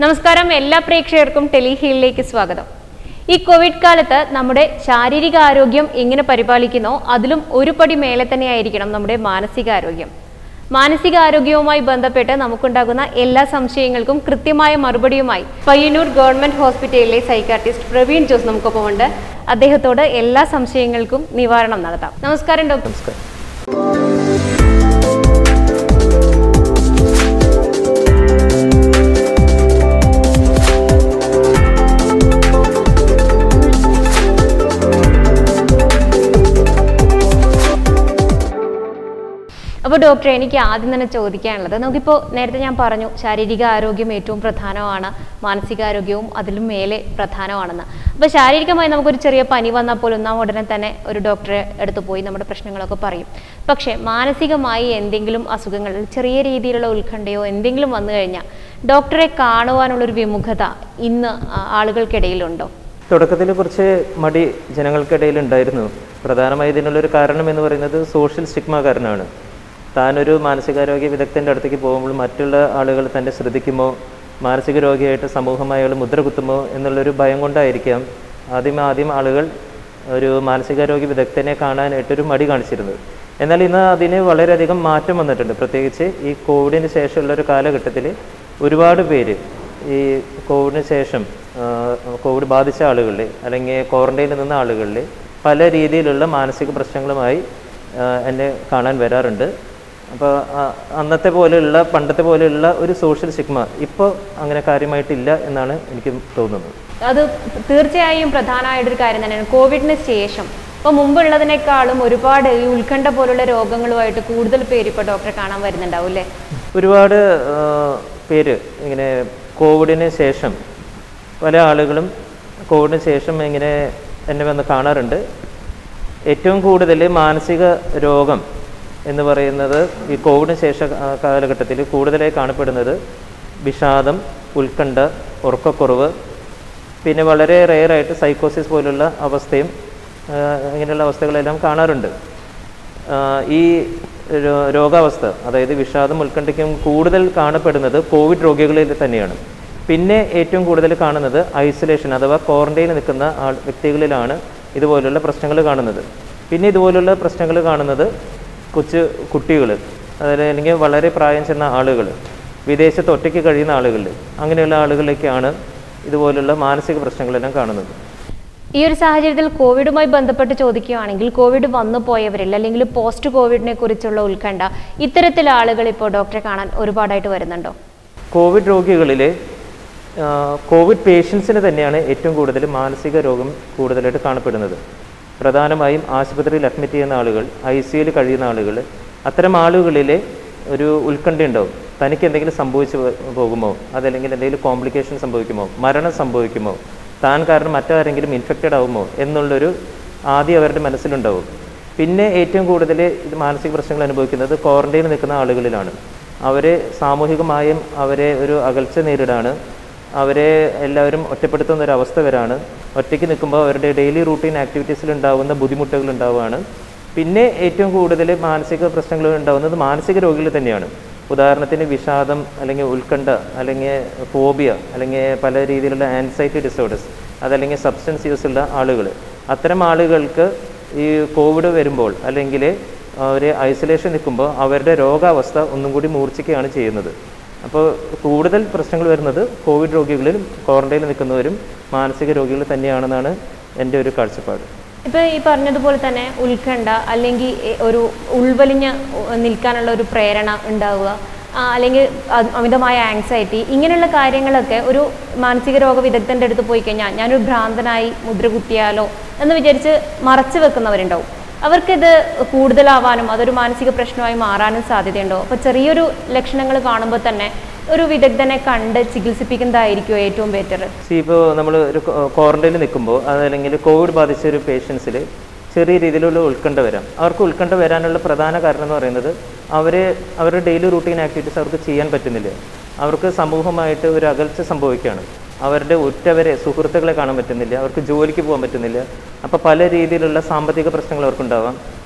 നമസ്കാരം എല്ലാ പ്രേക്ഷകർക്കും ടെലിഹീലിലേക്ക് സ്വാഗതം ഈ കോവിഡ് കാലത്ത് നമ്മുടെ ശാരീരിക ആരോഗ്യം എങ്ങനെ പരിപാലിക്കുന്നോ അതിലും ഒരു പടി മേലെ തന്നെയായിരിക്കണം നമ്മുടെ മാനസികാരോഗ്യം മാനസികാരോഗ്യവുമായി ബന്ധപ്പെട്ട് നമുക്കുണ്ടാകുന്ന എല്ലാ സംശയങ്ങൾക്കും കൃത്യമായ മറുപടിയുമായി പയ്യന്നൂർ ഗവൺമെന്റ് ഹോസ്പിറ്റലിലെ സൈക്കാട്രിസ്റ്റ് പ്രവീൺ ജോസ് നമുക്കൊപ്പമുണ്ട് അദ്ദേഹത്തോട് എല്ലാ സംശയങ്ങൾക്കും നിവാരണം നടത്താം നമസ്കാരം ഡോക്ടർ നമസ്കാരം അപ്പോൾ ഡോക്ടറെ എനിക്ക് ആദ്യം തന്നെ ചോദിക്കാനുള്ളത് നമുക്കിപ്പോൾ നേരത്തെ ഞാൻ പറഞ്ഞു ശാരീരിക ആരോഗ്യം ഏറ്റവും പ്രധാനമാണ് മാനസികാരോഗ്യവും അതിലും മേലെ പ്രധാനമാണെന്ന് അപ്പോൾ ശാരീരികമായി നമുക്കൊരു ചെറിയ പനി വന്നാൽ പോലും നാം ഉടനെ തന്നെ ഒരു ഡോക്ടറെ അടുത്ത് പോയി നമ്മുടെ പ്രശ്നങ്ങളൊക്കെ പറയും പക്ഷേ മാനസികമായി എന്തെങ്കിലും അസുഖങ്ങളിൽ ചെറിയ രീതിയിലുള്ള ഉത്കണ്ഠയോ എന്തെങ്കിലും വന്നു കഴിഞ്ഞാൽ ഡോക്ടറെ കാണുവാനുള്ളൊരു വിമുഖത ഇന്ന് ആ- ആളുകൾക്കിടയിലുണ്ടോ തുടക്കത്തിൽ കുറച്ച് മടി ജനങ്ങൾക്കിടയിൽ ഉണ്ടായിരുന്നു പ്രധാനമായി ഇതിനുള്ളൊരു കാരണം എന്ന് പറയുന്നത് സോഷ്യൽ സ്റ്റിഗ്മ കാരണമാണ് താനൊരു മാനസികാരോഗ്യ വിദഗ്ധൻ്റെ അടുത്തേക്ക് പോകുമ്പോൾ മറ്റുള്ള ആളുകൾ തന്നെ ശ്രദ്ധിക്കുമോ മാനസിക രോഗിയായിട്ട് സമൂഹമായി അയാൾ മുദ്ര കുത്തുമോ എന്നുള്ളൊരു ഭയം കൊണ്ടായിരിക്കാം ആദ്യം ആദ്യം ആളുകൾ ഒരു മാനസികാരോഗ്യ വിദഗ്ധനെ കാണാനായിട്ടൊരു മടി കാണിച്ചിരുന്നത് എന്നാൽ ഇന്ന് അതിന് വളരെയധികം മാറ്റം വന്നിട്ടുണ്ട് പ്രത്യേകിച്ച് ഈ കോവിഡിന് ശേഷമുള്ള ഒരു കാലഘട്ടത്തിൽ ഒരുപാട് പേര് ഈ കോവിഡിന് ശേഷം ആ, കോവിഡ് ബാധിച്ച ആളുകളിൽ അല്ലെങ്കിൽ ക്വാറന്റൈനിൽ നിന്ന ആളുകളിൽ പല രീതിയിലുള്ള മാനസിക പ്രശ്നങ്ങളുമായി ആ, എന്നെ കാണാൻ വരാറുണ്ട് അപ്പോൾ അന്നത്തെ പോലെയുള്ള പണ്ടത്തെ പോലെയുള്ള ഒരു സോഷ്യൽ സിഗ്മ ഇപ്പോൾ അങ്ങനെ കാര്യമായിട്ടില്ല എന്നാണ് എനിക്ക് തോന്നുന്നത് അത് തീർച്ചയായും പ്രധാനമായിട്ടൊരു കാര്യം തന്നെയാണ് കോവിഡിന് ശേഷം ഇപ്പോൾ മുമ്പുള്ളതിനേക്കാളും ഒരുപാട് ഈ ഉത്കണ്ഠ പോലുള്ള രോഗങ്ങളുമായിട്ട് കൂടുതൽ പേര് ഇപ്പോൾ ഡോക്ടറെ കാണാൻ വരുന്നുണ്ടാവും അല്ലേ ഒരുപാട് ആ, പേര് ഇങ്ങനെ കോവിഡിന് ശേഷം പല ആളുകളും കോവിഡിന് ശേഷം ഇങ്ങനെ എന്നെ വന്ന് കാണാറുണ്ട് ഏറ്റവും കൂടുതൽ മാനസിക രോഗം എന്ന് പറയുന്നത് ഈ കോവിഡിന് ശേഷ കാ- കാലഘട്ടത്തിൽ കൂടുതലായി കാണപ്പെടുന്നത് വിഷാദം ഉത്കണ്ഠ ഉറക്കക്കുറവ് പിന്നെ വളരെ റെയറായിട്ട് സൈക്കോസിസ് പോലുള്ള അവസ്ഥയും ആ, ഇങ്ങനെയുള്ള അവസ്ഥകളെല്ലാം കാണാറുണ്ട് ആ, ഈ രോ- രോഗാവസ്ഥ അതായത് വിഷാദം ഉത്കണ്ഠയ്ക്കും കൂടുതൽ കാണപ്പെടുന്നത് കോവിഡ് രോഗികളിൽ തന്നെയാണ് പിന്നെ ഏറ്റവും കൂടുതൽ കാണുന്നത് ഐസൊലേഷൻ അഥവാ ക്വാറന്റൈനിൽ നിൽക്കുന്ന ആൾ വ്യക്തികളിലാണ് ഇതുപോലുള്ള പ്രശ്നങ്ങൾ കാണുന്നത് പിന്നെ ഇതുപോലുള്ള പ്രശ്നങ്ങൾ കാണുന്നത് കൊച്ചു കുട്ടികൾ അതായത് അല്ലെങ്കിൽ വളരെ പ്രായം ചെന്ന ആളുകൾ വിദേശത്ത് ഒറ്റയ്ക്ക് കഴിയുന്ന ആളുകളിൽ അങ്ങനെയുള്ള ആളുകളിലേക്കാണ് ഇതുപോലുള്ള മാനസിക പ്രശ്നങ്ങളെല്ലാം കാണുന്നത് ഈ ഒരു സാഹചര്യത്തിൽ കോവിഡുമായി ബന്ധപ്പെട്ട് ചോദിക്കുകയാണെങ്കിൽ കോവിഡ് വന്നു പോയവരിൽ അല്ലെങ്കിൽ പോസ്റ്റ് കോവിഡിനെ കുറിച്ചുള്ള ഉത്കണ്ഠ ഇത്തരത്തിലെ ആളുകൾ ഇപ്പോൾ ഡോക്ടറെ കാണാൻ ഒരുപാടായിട്ട് വരുന്നുണ്ടോ കോവിഡ് രോഗികളിൽ കോവിഡ് പേഷ്യൻസിന് തന്നെയാണ് ഏറ്റവും കൂടുതൽ മാനസിക രോഗം കൂടുതലായിട്ട് കാണപ്പെടുന്നത് പ്രധാനമായും ആശുപത്രിയിൽ അഡ്മിറ്റ് ചെയ്യുന്ന ആളുകൾ ഐ സിയിൽ കഴിയുന്ന ആളുകൾ അത്തരം ആളുകളിൽ ഒരു ഉത്കണ്ഠ ഉണ്ടാവും തനിക്ക് എന്തെങ്കിലും സംഭവിച്ചു പോ- പോകുമോ അതല്ലെങ്കിൽ എന്തെങ്കിലും കോംപ്ലിക്കേഷൻ സംഭവിക്കുമോ മരണം സംഭവിക്കുമോ താൻ കാരണം മറ്റാരെങ്കിലും ഇൻഫെക്റ്റഡ് ആവുമോ എന്നുള്ളൊരു ആദ്യം അവരുടെ മനസ്സിലുണ്ടാവും പിന്നെ ഏറ്റവും കൂടുതൽ ഇത് മാനസിക പ്രശ്നങ്ങൾ അനുഭവിക്കുന്നത് ക്വാറന്റൈനിൽ നിൽക്കുന്ന ആളുകളിലാണ് അവരെ സാമൂഹികമായും അവരെ ഒരു അകൽച്ച നേരിടാണ് അവരെ എല്ലാവരും ഒറ്റപ്പെടുത്തുന്ന ഒരു അവസ്ഥ വരാണ് ഒറ്റയ്ക്ക് നിൽക്കുമ്പോൾ അവരുടെ ഡെയിലി റൂട്ടീൻ ആക്ടിവിറ്റീസിൽ ഉണ്ടാകുന്ന ബുദ്ധിമുട്ടുകൾ ഉണ്ടാവുകയാണ് പിന്നെ ഏറ്റവും കൂടുതൽ മാനസിക പ്രശ്നങ്ങൾ ഉണ്ടാകുന്നത് മാനസിക രോഗികൾ തന്നെയാണ് ഉദാഹരണത്തിന് വിഷാദം അല്ലെങ്കിൽ ഉത്കണ്ഠ അല്ലെങ്കിൽ ഫോബിയ അല്ലെങ്കിൽ പല രീതിയിലുള്ള ആൻസൈറ്റി ഡിസോർഡേഴ്സ് അതല്ലെങ്കിൽ സബ്സ്റ്റൻസ് യൂസ് ഉള്ള ആളുകൾ അത്തരം ആളുകൾക്ക് ഈ കോവിഡ് വരുമ്പോൾ അല്ലെങ്കിൽ അവർ ഐസൊലേഷൻ നിൽക്കുമ്പോൾ അവരുടെ രോഗാവസ്ഥ ഒന്നും കൂടി മൂർച്ഛിക്കുകയാണ് ചെയ്യുന്നത് അപ്പോൾ കൂടുതൽ പ്രശ്നങ്ങൾ വരുന്നത് കോവിഡ് രോഗികളിലും ക്വാറന്റൈനിൽ നിൽക്കുന്നവരും മാനസിക രോഗികൾ തന്നെയാണെന്നാണ് എൻ്റെ ഒരു കാഴ്ചപ്പാട് ഇപ്പൊ ഈ പറഞ്ഞതുപോലെ തന്നെ ഉത്കണ്ഠ അല്ലെങ്കിൽ എ- ഒരു ഉൾവലിഞ്ഞ് നിൽക്കാനുള്ള ഒരു പ്രേരണ ഉണ്ടാവുക ആ, അല്ലെങ്കിൽ അത് അമിതമായ ആങ്സൈറ്റി ഇങ്ങനെയുള്ള കാര്യങ്ങളൊക്കെ ഒരു മാനസിക രോഗ വിദഗ്ധൻ്റെ അടുത്ത് പോയി കഴിഞ്ഞാൽ ഞാനൊരു ഭ്രാന്തനായി മുദ്ര കുത്തിയാലോ എന്ന് വിചാരിച്ച് മറച്ചു വെക്കുന്നവരുണ്ടാവും അവർക്കിത് കൂടുതലാവാനും അതൊരു മാനസിക പ്രശ്നമായി മാറാനും സാധ്യതയുണ്ടോ അപ്പോൾ ചെറിയൊരു ലക്ഷണങ്ങൾ കാണുമ്പോൾ തന്നെ ഒരു വിദഗ്ധനെ കണ്ട് ചികിത്സിപ്പിക്കുന്നതായിരിക്കും ഏറ്റവും ബെറ്റർ സി ഇപ്പോൾ നമ്മൾ ഒരു ക്വാറന്റൈനിൽ നിൽക്കുമ്പോൾ അതല്ലെങ്കിൽ കോവിഡ് ബാധിച്ച ഒരു പേഷ്യൻസിൽ ചെറിയ രീതിയിലുള്ള ഉത്കണ്ഠ വരാം അവർക്ക് ഉത്കണ്ഠ വരാനുള്ള പ്രധാന കാരണം എന്ന് പറയുന്നത് അവർ അവരുടെ ഡെയിലി റൂട്ടീൻ ആക്ടിവിറ്റീസ് അവർക്ക് ചെയ്യാൻ പറ്റുന്നില്ല അവർക്ക് സമൂഹമായിട്ട് ഒരു അകൽച്ച സംഭവിക്കുകയാണ് അവരുടെ ഉറ്റവരെ സുഹൃത്തുക്കളെ കാണാൻ പറ്റുന്നില്ല അവർക്ക് ജോലിക്ക് പോകാൻ പറ്റുന്നില്ല അപ്പോൾ പല രീതിയിലുള്ള സാമ്പത്തിക പ്രശ്നങ്ങൾ അവർക്കുണ്ടാവാം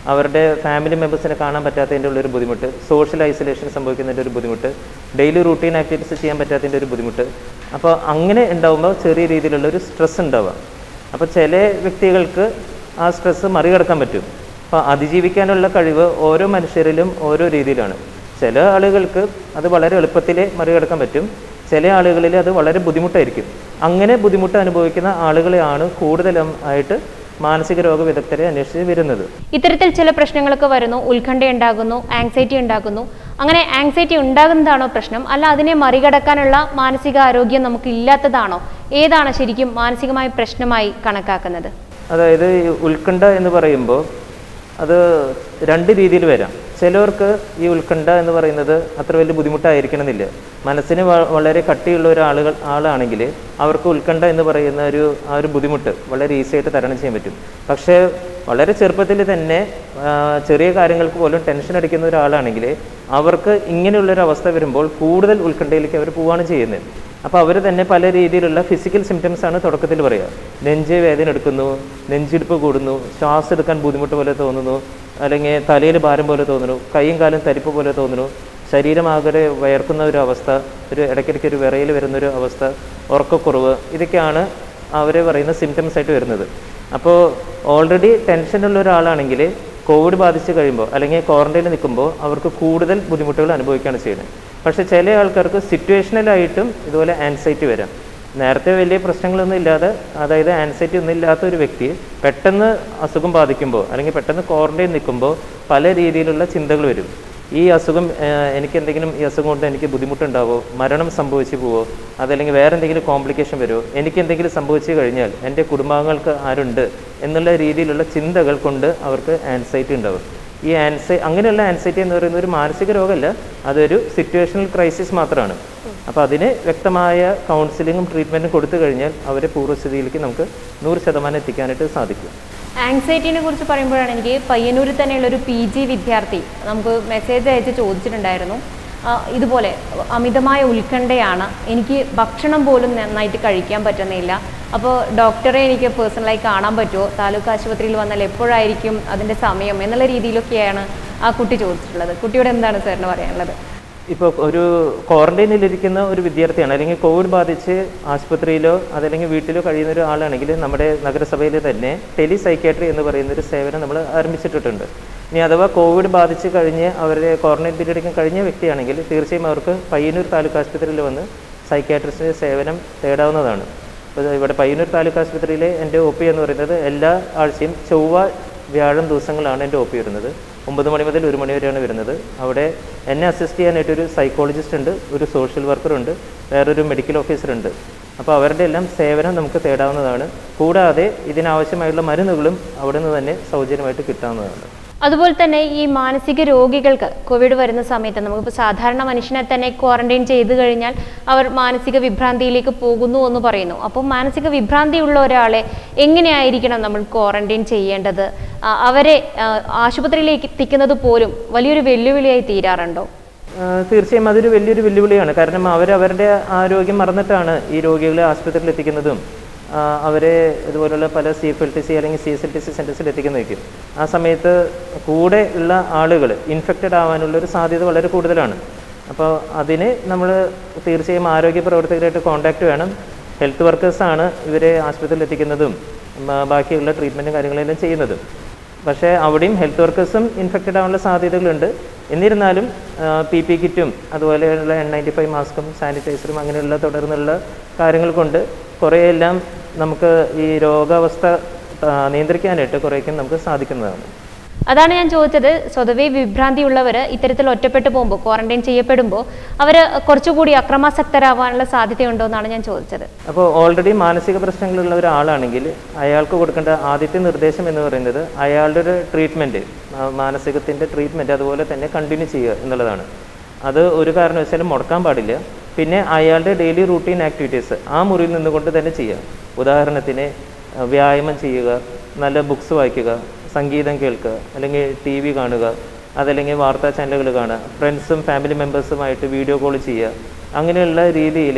അവരുടെ ഫാമിലി മെമ്പേഴ്സിനെ കാണാൻ പറ്റാത്തതിൻ്റെ ഉള്ളൊരു ബുദ്ധിമുട്ട് സോഷ്യൽ ഐസൊലേഷൻ സംഭവിക്കുന്നതിൻ്റെ ഒരു ബുദ്ധിമുട്ട് ഡെയിലി റൂട്ടീൻ ആക്ടിവിറ്റീസ് ചെയ്യാൻ പറ്റാത്തതിൻ്റെ ഒരു ബുദ്ധിമുട്ട് അപ്പോൾ അങ്ങനെ ഉണ്ടാകുമ്പോൾ ചെറിയ രീതിയിലുള്ള ഒരു സ്ട്രെസ് ഉണ്ടാവുക അപ്പോൾ ചില വ്യക്തികൾക്ക് ആ സ്ട്രെസ്സ് മറികടക്കാൻ പറ്റും അപ്പോൾ അതിജീവിക്കാനുള്ള കഴിവ് ഓരോ മനുഷ്യരിലും ഓരോ രീതിയിലാണ് ചില ആളുകൾക്ക് അത് വളരെ എളുപ്പത്തിൽ മറികടക്കാൻ പറ്റും ചില ആളുകളിൽ അത് വളരെ ബുദ്ധിമുട്ടായിരിക്കും അങ്ങനെ ബുദ്ധിമുട്ട് അനുഭവിക്കുന്ന ആളുകളെയാണ് കൂടുതലും ആയിട്ട് മാനസിക രോഗ വിദഗ്ധരെ അന്വേഷിച്ച് വരുന്നത് ഇത്തരത്തിൽ ചില പ്രശ്നങ്ങളൊക്കെ വരുന്നു ഉത്കണ്ഠ ഉണ്ടാകുന്നു ആങ്സൈറ്റി ഉണ്ടാകുന്നു അങ്ങനെ ആങ്സൈറ്റി ഉണ്ടാകുന്നതാണോ പ്രശ്നം അല്ല അതിനെ മറികടക്കാനുള്ള മാനസിക ആരോഗ്യം നമുക്ക് ഇല്ലാത്തതാണോ ഏതാണ് ശരിക്കും മാനസികമായ പ്രശ്നമായി കണക്കാക്കുന്നത് അതായത് ഈ ഉത്കണ്ഠ എന്ന് പറയുമ്പോൾ അത് രണ്ട് രീതിയിൽ വരാം ചിലവർക്ക് ഈ ഉത്കണ്ഠ എന്ന് പറയുന്നത് അത്ര വലിയ ബുദ്ധിമുട്ടായിരിക്കണമെന്നില്ല മനസ്സിന് വ- വളരെ കട്ടിയുള്ള ഒരാളുകൾ ആളാണെങ്കിൽ അവർക്ക് ഉത്കണ്ഠ എന്ന് പറയുന്ന ഒരു ആ ഒരു ബുദ്ധിമുട്ട് വളരെ ഈസി ആയിട്ട് തരണം ചെയ്യാൻ പറ്റും പക്ഷേ വളരെ ചെറുപ്പത്തിൽ തന്നെ ആ, ചെറിയ കാര്യങ്ങൾക്ക് പോലും ടെൻഷൻ അടിക്കുന്ന ഒരാളാണെങ്കിൽ അവർക്ക് ഇങ്ങനെയുള്ളൊരു അവസ്ഥ വരുമ്പോൾ കൂടുതൽ ഉത്കണ്ഠയിലേക്ക് അവർ പോവുകയാണ് ചെയ്യുന്നത് അപ്പോൾ അവർ തന്നെ പല രീതിയിലുള്ള ഫിസിക്കൽ സിംറ്റംസ് ആണ് തുടക്കത്തിൽ പറയുക നെഞ്ച് വേദന എടുക്കുന്നു നെഞ്ചിടിപ്പ് കൂടുന്നു ശ്വാസം എടുക്കാൻ ബുദ്ധിമുട്ട് പോലെ തോന്നുന്നു അല്ലെങ്കിൽ തലയിൽ ഭാരം പോലെ തോന്നുന്നു കൈയും കാലും തരിപ്പ് പോലെ തോന്നുന്നു ശരീരമാകെ വയർക്കുന്ന ഒരു അവസ്ഥ ഒരു ഇടയ്ക്കിടയ്ക്ക് ഒരു വിറയിൽ വരുന്നൊരു അവസ്ഥ ഉറക്കക്കുറവ് ഇതൊക്കെയാണ് അവർ പറയുന്ന സിംറ്റംസ് ആയിട്ട് വരുന്നത് അപ്പോൾ ഓൾറെഡി ടെൻഷനുള്ള ഒരാളാണെങ്കിൽ കോവിഡ് ബാധിച്ച് കഴിയുമ്പോൾ അല്ലെങ്കിൽ ക്വാറന്റൈനിൽ നിൽക്കുമ്പോൾ അവർക്ക് കൂടുതൽ ബുദ്ധിമുട്ടുകൾ അനുഭവിക്കുകയാണ് ചെയ്യുന്നത് പക്ഷേ ചില ആൾക്കാർക്ക് സിറ്റുവേഷണലായിട്ടും ഇതുപോലെ ആൻസൈറ്റി വരാം നേരത്തെ വലിയ പ്രശ്നങ്ങളൊന്നും ഇല്ലാതെ അതായത് ആൻസൈറ്റി ഒന്നും ഇല്ലാത്ത ഒരു വ്യക്തി പെട്ടെന്ന് അസുഖം ബാധിക്കുമ്പോൾ അല്ലെങ്കിൽ പെട്ടെന്ന് ക്വാറന്റൈൻ നിൽക്കുമ്പോൾ പല രീതിയിലുള്ള ചിന്തകൾ വരും ഈ അസുഖം ഏഹ്, എനിക്ക് എന്തെങ്കിലും ഈ അസുഖം കൊണ്ട് എനിക്ക് ബുദ്ധിമുട്ടുണ്ടാവോ മരണം സംഭവിച്ചു പോവോ അതല്ലെങ്കിൽ വേറെ എന്തെങ്കിലും കോംപ്ലിക്കേഷൻ വരുമോ എനിക്ക് എന്തെങ്കിലും സംഭവിച്ചു കഴിഞ്ഞാൽ എൻ്റെ കുടുംബാംഗങ്ങൾക്ക് ആരുണ്ട് എന്നുള്ള രീതിയിലുള്ള ചിന്തകൾ കൊണ്ട് അവർക്ക് ആൻസൈറ്റി ഉണ്ടാവും ഈ ആൻസൈ അങ്ങനെയുള്ള ആൻസൈറ്റി എന്ന് പറയുന്നത് ഒരു മാനസിക രോഗമല്ല അതൊരു സിറ്റുവേഷണൽ ക്രൈസിസ് മാത്രമാണ് അപ്പോൾ അതിന് വ്യക്തമായ കൗൺസിലിങ്ങും ട്രീറ്റ്മെൻറ്റും കൊടുത്തു കഴിഞ്ഞാൽ അവരെ പൂർവ്വസ്ഥിതിയിലേക്ക് നമുക്ക് നൂറ് ശതമാനം എത്തിക്കാനായിട്ട് സാധിക്കും ആങ്സൈറ്റിനെ കുറിച്ച് പറയുമ്പോഴാണ് എനിക്ക് പയ്യന്നൂരിൽ തന്നെയുള്ള ഒരു പി ജി വിദ്യാർത്ഥി നമുക്ക് മെസ്സേജ് അയച്ച് ചോദിച്ചിട്ടുണ്ടായിരുന്നു ആ, ഇതുപോലെ അമിതമായ ഉത്കണ്ഠയാണ് എനിക്ക് ഭക്ഷണം പോലും നന്നായിട്ട് കഴിക്കാൻ പറ്റുന്നില്ല അപ്പോൾ ഡോക്ടറെ എനിക്ക് പേഴ്സണലായി കാണാൻ പറ്റുമോ താലൂക്ക് ആശുപത്രിയിൽ വന്നാൽ എപ്പോഴായിരിക്കും അതിൻ്റെ സമയം എന്നുള്ള രീതിയിലൊക്കെയാണ് ആ കുട്ടി ചോദിച്ചിട്ടുള്ളത് കുട്ടിയോട് എന്താണ് സാറിന് പറയാനുള്ളത് ഇപ്പോൾ ഒരു ക്വാറന്റൈനിലിരിക്കുന്ന ഒരു വിദ്യാർത്ഥിയാണ് അല്ലെങ്കിൽ കോവിഡ് ബാധിച്ച് ആശുപത്രിയിലോ അതല്ലെങ്കിൽ വീട്ടിലോ കഴിയുന്ന ഒരു ആളാണെങ്കിൽ നമ്മുടെ നഗരസഭയിൽ തന്നെ ടെലി സൈക്യാട്രി എന്ന് പറയുന്ന ഒരു സേവനം നമ്മൾ ആരംഭിച്ചിട്ടുണ്ട് ഇനി അഥവാ കോവിഡ് ബാധിച്ച് കഴിഞ്ഞ് അവരുടെ ക്വാറന്റൈൻ പീരീഡ് കഴിഞ്ഞ വ്യക്തിയാണെങ്കിൽ തീർച്ചയായും അവർക്ക് പയ്യന്നൂർ താലൂക്ക് ആശുപത്രിയിൽ വന്ന് സൈക്യാട്രിസ്റ്റിൻ്റെ സേവനം തേടാവുന്നതാണ് അപ്പോൾ ഇവിടെ പയ്യന്നൂർ താലൂക്ക് ആശുപത്രിയിലെ എൻ്റെ ഒ പി എന്ന് പറയുന്നത് എല്ലാ ആഴ്ചയും ചൊവ്വ വ്യാഴം ദിവസങ്ങളാണ് എൻ്റെ ഒ പി വരുന്നത് ഒമ്പത് മണി മുതൽ ഒരു മണി വരെയാണ് വരുന്നത് അവിടെ എന്നെ അസിസ്റ്റ് ചെയ്യാനായിട്ട് ഒരു സൈക്കോളജിസ്റ്റ് ഉണ്ട് ഒരു സോഷ്യൽ വർക്കർ ഉണ്ട് വേറൊരു മെഡിക്കൽ ഓഫീസർ ഉണ്ട് അപ്പോൾ അവരുടെ എല്ലാം സേവനം നമുക്ക് തേടാവുന്നതാണ് കൂടാതെ ഇതിനാവശ്യമായുള്ള മരുന്നുകളും അവിടെ നിന്ന് തന്നെ സൗജന്യമായിട്ട് കിട്ടാവുന്നതാണ് അതുപോലെ തന്നെ ഈ മാനസിക രോഗികൾക്ക് കോവിഡ് വരുന്ന സമയത്ത് നമുക്കിപ്പോൾ സാധാരണ മനുഷ്യനെ തന്നെ ക്വാറന്റൈൻ ചെയ്തു കഴിഞ്ഞാൽ അവർ മാനസിക വിഭ്രാന്തിയിലേക്ക് പോകുന്നു എന്ന് പറയുന്നു അപ്പോൾ മാനസിക വിഭ്രാന്തി ഉള്ള ഒരാളെ എങ്ങനെയായിരിക്കണം നമ്മൾ ക്വാറന്റൈൻ ചെയ്യേണ്ടത് ആ, അവരെ ആ, ആശുപത്രിയിലേക്ക് എത്തിക്കുന്നത് പോലും വലിയൊരു വെല്ലുവിളിയായി തീരാറുണ്ടോ ആ, തീർച്ചയായും അതൊരു വലിയൊരു വെല്ലുവിളിയാണ് കാരണം അവരവരുടെ ആരോഗ്യം മറന്നിട്ടാണ് ഈ രോഗികളെ ആശുപത്രിയിൽ എത്തിക്കുന്നതും ആ, അവരെ ഇതുപോലുള്ള പല C F L T C അല്ലെങ്കിൽ C S L T C സെൻറ്റേഴ്സിൽ എത്തിക്കുന്നതായിരിക്കും ആ സമയത്ത് കൂടെ ഉള്ള ആളുകൾ ഇൻഫെക്റ്റഡ് ആവാനുള്ള ഒരു സാധ്യത വളരെ കൂടുതലാണ് അപ്പോൾ അതിന് നമ്മൾ തീർച്ചയായും ആരോഗ്യ പ്രവർത്തകരായിട്ട് കോൺടാക്റ്റ് വേണം ഹെൽത്ത് വർക്കേഴ്സാണ് ഇവരെ ആശുപത്രിയിൽ എത്തിക്കുന്നതും മ- ബാക്കിയുള്ള ട്രീറ്റ്മെൻറ്റും കാര്യങ്ങളെല്ലാം ചെയ്യുന്നതും പക്ഷേ അവിടെയും ഹെൽത്ത് വർക്കേഴ്സും ഇൻഫെക്റ്റഡ് ആവാനുള്ള സാധ്യതകളുണ്ട് എന്നിരുന്നാലും പി പി കിറ്റും അതുപോലെയുള്ള എൻ നയൻറ്റി ഫൈവ് മാസ്കും സാനിറ്റൈസറും അങ്ങനെയുള്ള തുടർന്നുള്ള കാര്യങ്ങൾ കൊണ്ട് കുറേയെല്ലാം നമുക്ക് ഈ രോഗാവസ്ഥ ആ, നിയന്ത്രിക്കാനായിട്ട് കുറേയൊക്കെ നമുക്ക് സാധിക്കുന്നതാണ് അതാണ് ഞാൻ ചോദിച്ചത് സ്വതവേ വിഭ്രാന്തിയുള്ളവർ ഇത്തരത്തിൽ ഒറ്റപ്പെട്ടു പോകുമ്പോൾ ക്വാറന്റൈൻ ചെയ്യപ്പെടുമ്പോൾ അവർ കുറച്ചുകൂടി അക്രമാസക്തരാവാനുള്ള സാധ്യതയുണ്ടോ എന്നാണ് ഞാൻ ചോദിച്ചത് അപ്പോൾ ഓൾറെഡി മാനസിക പ്രശ്നങ്ങളുള്ള ഒരാളാണെങ്കിൽ അയാൾക്ക് കൊടുക്കേണ്ട ആദ്യത്തെ നിർദ്ദേശം എന്ന് പറയുന്നത് അയാളുടെ ഒരു ട്രീറ്റ്മെൻറ്റ് മാനസികത്തിൻ്റെ ട്രീറ്റ്മെൻറ്റ് അതുപോലെ തന്നെ കണ്ടിന്യൂ ചെയ്യുക എന്നുള്ളതാണ് അത് ഒരു കാരണവശാലും മുടക്കാൻ പാടില്ല പിന്നെ അയാളുടെ ഡെയിലി റൂട്ടീൻ ആക്ടിവിറ്റീസ് ആ മുറിയിൽ നിന്നുകൊണ്ട് തന്നെ ചെയ്യുക ഉദാഹരണത്തിന് ആ, വ്യായാമം ചെയ്യുക നല്ല ബുക്സ് വായിക്കുക സംഗീതം കേൾക്കുക അല്ലെങ്കിൽ ടി വി കാണുക അതല്ലെങ്കിൽ വാർത്താ ചാനലുകൾ കാണുക ഫ്രണ്ട്സും ഫാമിലി മെമ്പേഴ്സുമായിട്ട് വീഡിയോ കോൾ ചെയ്യുക അങ്ങനെയുള്ള രീതിയിൽ